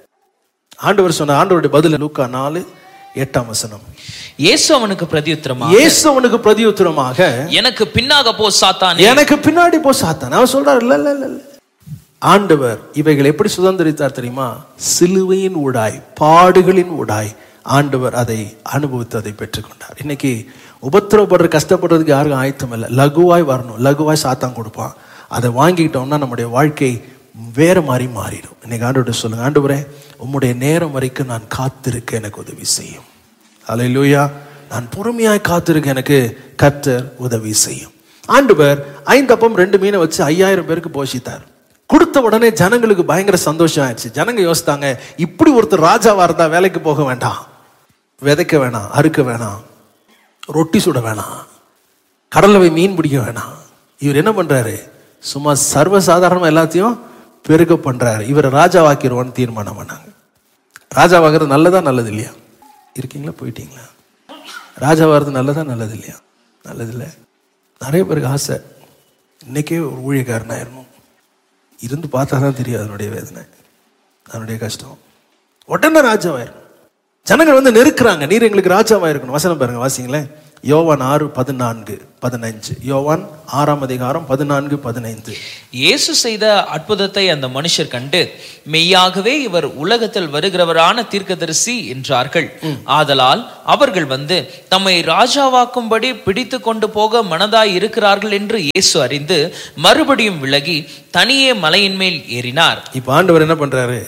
ஆண்டவர் சொன்ன ஆண்டவருடைய பதில் லூக்கா நாலு எட்டாம் வசனம்
இயேசு அவனுக்கு பிரதியுத்தரமா
இயேசு அவனுக்கு பிரதியுத்தரமாக
எனக்கு பின்னாக போ சாத்தானே
எனக்கு பின்னாடி போ சாத்தான் அவன் சொல்றாரு இல்ல இல்ல இல்ல இல்ல. ஆண்டவர் இவைகளை எப்படி சுதந்திரித்தார் தெரியுமா சிலுவையின் ஊடாய் பாடுகளின் ஊடாய் ஆண்டவர் அதை அனுபவித்து அதை பெற்றுக்கொண்டார் இன்னைக்கு உபத்திரவப்படுற கஷ்டப்படுறதுக்கு யாருக்கும் ஆயத்தம் இல்லை லகுவாய் வரணும் லகுவாய் சாத்தான் கொடுப்பான் அதை வாங்கிக்கிட்டோம்னா நம்முடைய வாழ்க்கை வேற மாதிரி மாறிடும் இன்னைக்கு ஆண்டவர்கிட்ட சொல்லுங்க ஆண்டவரே உம்முடைய நேரம் வரைக்கும் நான் காத்திருக்க எனக்கு உதவி செய்யும் அல்லேலூயா நான் பொறுமையாய் காத்திருக்க எனக்கு கர்த்தர் உதவி செய்யும் ஆண்டவர் ஐந்து அப்பம் ரெண்டு மீனை வச்சு ஐயாயிரம் பேருக்கு போஷித்தார் கொடுத்த உடனே ஜனங்களுக்கு பயங்கர சந்தோஷம் ஆயிடுச்சு ஜனங்க யோசித்தாங்க இப்படி ஒருத்தர் ராஜாவா இருந்தா வேலைக்கு போக வேண்டாம் விதைக்க வேணாம் அறுக்க வேணாம் ரொட்டி சுட வேணாம் கடல்ல போய் மீன் பிடிக்க வேணாம் இவர் என்ன பண்றாரு சும்மா சர்வசாதாரணமா எல்லாத்தையும் பெருக பண்றாரு இவர் ராஜாவாக்கிடுவான்னு தீர்மானம் பண்ணாங்க ராஜாவாகிறது நல்லதா நல்லது இல்லையா இருக்கீங்களா போயிட்டீங்களா ராஜாவாகிறது நல்லதா நல்லது இல்லையா நல்லது இல்லை நிறைய பேருக்கு ஆசை இன்னைக்கே ஒரு ஊழியக்காரனாயிரணும் இருந்து பார்த்தா தான் தெரியும் அதனுடைய வேதனை அதனுடைய கஷ்டம் உடனே ராஜாவாயிரும் ஜனங்கள் வந்து நெருக்குறாங்க நீர் எங்களுக்கு ராஜாவா இருக்கணும் வசனம் பாருங்க வாசிங்களேன் யோவான் ஆறு பதினான்கு பதினஞ்சு யோவான் ஆறாம் அதிகாரம் பதினான்கு பதினைந்து
இயேசு செய்த அற்புதத்தை அந்த மனுஷர் கண்டு மெய்யாகவே இவர் உலகத்தில் வருகிறவரான தீர்க்கதரிசி என்றார்கள் ஆதலால் அவர்கள் வந்து தம்மை ராஜாவாக்கும்படி பிடித்து கொண்டு போக மனதாய் இருக்கிறார்கள் என்று இயேசு அறிந்து மறுபடியும் விலகி தனியே மலையின் மேல் ஏறினார்
இப்ப ஆண்டவர் என்ன பண்றாரு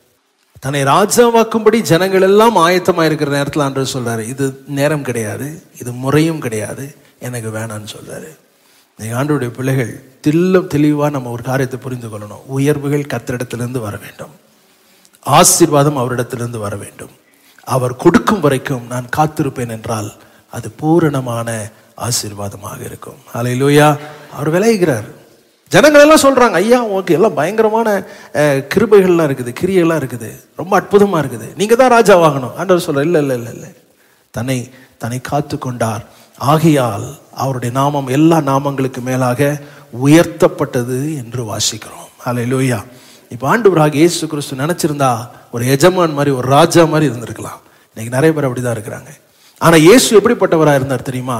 தன்னை ராஜாவாக்கும்படி ஜனங்கள் எல்லாம் ஆயத்தமா இருக்கிற நேரத்தில் ஆண்டவர் சொல்றாரு இது நேரம் கிடையாது இது முறையும் கிடையாது எனக்கு வேணான்னு சொல்றாரு இந்த ஆண்டவருடைய பிள்ளைகள் தில்லம் தெளிவா நம்ம ஒரு காரியத்தை புரிந்து கொள்ளணும் உயர்வுகள் கத்திரிடத்திலிருந்து வர வேண்டும் ஆசீர்வாதம் அவரிடத்திலிருந்து வர வேண்டும் அவர் கொடுக்கும் வரைக்கும் நான் காத்திருப்பேன் என்றால் அது பூரணமான ஆசீர்வாதமாக இருக்கும் ஹalleluya அவர் விளைகிறார் ஜனங்கள் எல்லாம் சொல்றாங்க ஐயா உனக்கு எல்லாம் பயங்கரமான அஹ், கிருபைகள்லாம் இருக்குது கிரியெல்லாம் இருக்குது ரொம்ப அற்புதமா இருக்குது நீங்க தான் ராஜாவாகணும் ஆண்டவர் சொல்ற இல்ல இல்ல இல்ல இல்ல தன்னை தன்னை காத்து கொண்டார் ஆகையால் அவருடைய நாமம் எல்லா நாமங்களுக்கு மேலாக உயர்த்தப்பட்டது என்று வாசிக்கிறோம் ஹalleluya இப்போ ஆண்டவராக இயேசு கிறிஸ்து நினைச்சிருந்தா ஒரு எஜமான் மாதிரி ஒரு ராஜா மாதிரி இருந்திருக்கலாம் இன்னைக்கு நிறைய பேர் அப்படிதான் இருக்கிறாங்க ஆனா இயேசு எப்படிப்பட்டவரா இருந்தார் தெரியுமா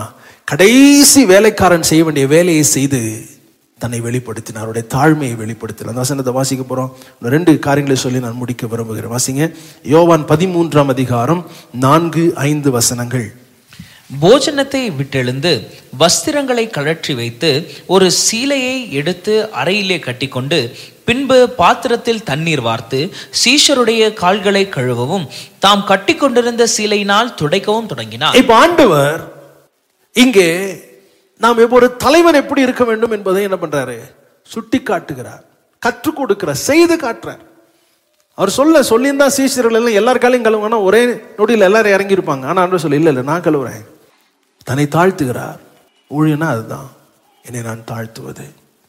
கடைசி வேலைக்காரன் செய்ய வேண்டிய வேலையை செய்து தன்னை வெளிப்படுத்தினார் அவருடைய தாழ்மையை வெளிப்படுத்தினார் அந்த வசனத்தை வாசிக்க போறோம் இந்த ரெண்டு காரியங்களை சொல்லி நான் முடிக்க விரும்புகிறேன் வாசிங்க யோவான் பதிமூன்றாம் அதிகாரம் நான்கு ஐந்து வசனங்கள்
போஜனத்தை விட்டெழுந்து வஸ்திரங்களை கழற்றி வைத்து ஒரு சீலையை எடுத்து அறையிலே கட்டிக்கொண்டு பின்பு பாத்திரத்தில் தண்ணீர் வார்த்து சீஷருடைய கால்களை கழுவவும் தாம் கட்டிக்கொண்டிருந்த சீலையினால் துடைக்கவும் தொடங்கினார்
இப்ப ஆண்டவர் இங்கே நாம் இப்போ ஒரு தலைவன் எப்படி இருக்க வேண்டும் என்பதை என்ன பண்றாரு சுட்டி காட்டுகிறார் கற்றுக் கொடுக்கிறார் செய்து காட்டுறார் அவர் சொல்ல சொல்லியிருந்தா சீஷர்கள் எல்லாம் எல்லார் காலையும் கழுவுனா ஒரே நொடியில் எல்லாரும் இறங்கி இருப்பாங்க ஆனா ஆண்டவர் சொல்ல இல்ல இல்ல நான் கழுவுறேன் தன்னை தாழ்த்துகிறார் ஊழியனா அதுதான் என்னை நான் தாழ்த்துவது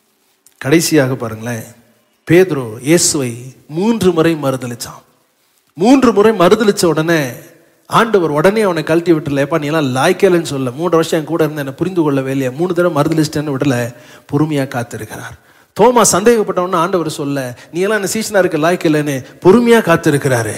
கடைசியாக பாருங்களேன் பேதுரு இயேசுவை மூன்று முறை மறுதளிச்சான் மூன்று முறை மறுதளிச்ச உடனே ஆண்டவர் உடனே அவனை கழட்டி விட்டுல ஏப்பா நீ எல்லாம் லாய்க்கலன்னு சொல்ல மூன்று வருஷம் என் கூட இருந்து என்னை புரிந்து கொள்ளவே இல்லையா மூணு தடவை மறுதளிச்சிட்டேன்னு விடல பொறுமையா காத்திருக்கிறார் தோமா சந்தேகப்பட்டவன ஆண்டவர் சொல்ல நீ எல்லாம் என்ன சீசனா இருக்க லாய்க்கலன்னு பொறுமையா காத்திருக்கிறாரு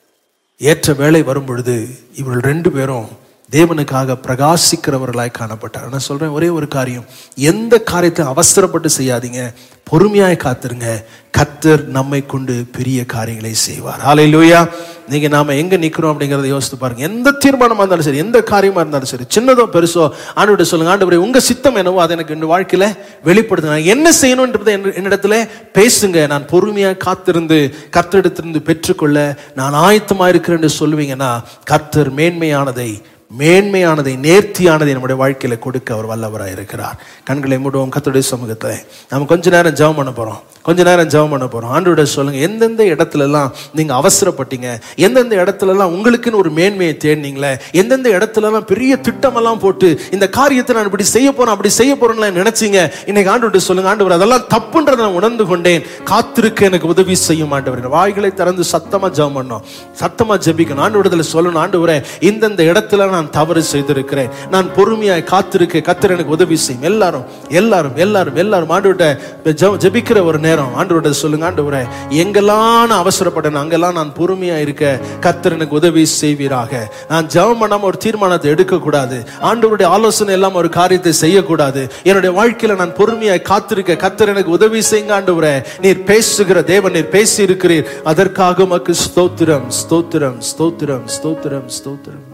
ஏற்ற வேலை வரும் பொழுது இவர்கள் ரெண்டு பேரும் தேவனுக்காக பிரகாசிக்கிறவர்களாய் காணப்பட்டார் நான் சொல்றேன் ஒரே ஒரு காரியம் எந்த காரியத்தை அவசரப்பட்டு செய்யாதீங்க பொறுமையாய் காத்துருங்க கத்தர் நம்மை கொண்டு பெரிய காரியங்களை செய்வார் ஹalleluya நீங்க நாம எங்க நிக்கிறோம் அப்படிங்கறத யோசித்து பாருங்க எந்த தீர்மானமா இருந்தாலும் சரி எந்த காரியமா இருந்தாலும் சரி சின்னதோ பெருசோ ஆண்டவர்கிட்ட சொல்லுங்க ஆண்டவரே உங்க சித்தம் என்னவோ அதை எனக்கு இந்த வாழ்க்கையில வெளிப்படுத்துங்க நான் என்ன செய்யணும்ன்றதை என்ன- என்னிடத்துல பேசுங்க நான் பொறுமையா காத்திருந்து கர்த்தரிடத்திலிருந்து பெற்றுக்கொள்ள நான் ஆயத்தமா இருக்கிறேன் என்று சொல்லுவீங்கன்னா கர்த்தர் மேன்மையானதை மேன்மையானதை நேர்த்தியானதை நம்முடைய வாழ்க்கையில கொடுக்க அவர் வல்லவராய் இருக்கிறார் கண்களை மூடுவோம் கர்த்தருடைய சமூகத்தை நம்ம கொஞ்ச நேரம் ஜெபம் பண்ண போறோம் கொஞ்ச நேரம் ஜெபம் பண்ண போறோம் ஆண்டோட சொல்லுங்க எந்தெந்த இடத்துல எல்லாம் நீங்க அவசரப்பட்டீங்க எந்தெந்த இடத்துல எல்லாம் உங்களுக்குன்னு ஒரு மேன்மையை தேடினீங்களே எந்தெந்த இடத்துல எல்லாம் பெரிய திட்டமெல்லாம் போட்டு இந்த காரியத்தை நான் இப்படி செய்ய போறேன் அப்படி செய்ய போறேன்னு நினைச்சீங்க இன்னைக்கு ஆண்டோட சொல்லுங்க ஆண்டவர் அதெல்லாம் தப்புன்றதை நான் உணர்ந்து கொண்டேன் காத்திருக்க எனக்கு உதவி செய்யும் ஆண்டவர் வாய்களை திறந்து சத்தமா ஜெபம் பண்ணோம் சத்தமா ஜெபிக்கணும் ஆண்டவரத்துல சொல்லணும் ஆண்டவரே இந்தந்த இடத்துல நான் தவறு செய்திருக்கிறேன் நான் பொறுமையாய் காத்திருக்க கத்தர் எனக்கு உதவி செய்யும் எல்லாரும் எல்லாரும் எல்லாரும் எல்லாரும் ஆண்டவர்கிட்ட ஜெப- ஜெபிக்கிற ஒரு நேரம் ஆண்டவர்கிட்ட சொல்லுங்க ஆண்டவரே எங்கெல்லாம் நான் அவசரப்பட்டேன் அங்கெல்லாம் நான் பொறுமையா இருக்க கத்தர் எனக்கு உதவி செய்வீராக நான் ஜெபம் பண்ணாம ஒரு தீர்மானத்தை எடுக்க கூடாது ஆண்டவருடைய ஆலோசனை எல்லாம் ஒரு காரியத்தை செய்யக்கூடாது என்னுடைய வாழ்க்கையில நான் பொறுமையாய் காத்திருக்க கத்தர் எனக்கு உதவி செய்யுங்க ஆண்டவரே நீர் பேசுகிற தேவன் நீர் பேசி இருக்கிறீர் அதற்காக உமக்கு ஸ்தோத்திரம் ஸ்தோத்திரம் ஸ்தோத்திரம் ஸ்தோத்திரம் ஸ்தோத்திரம்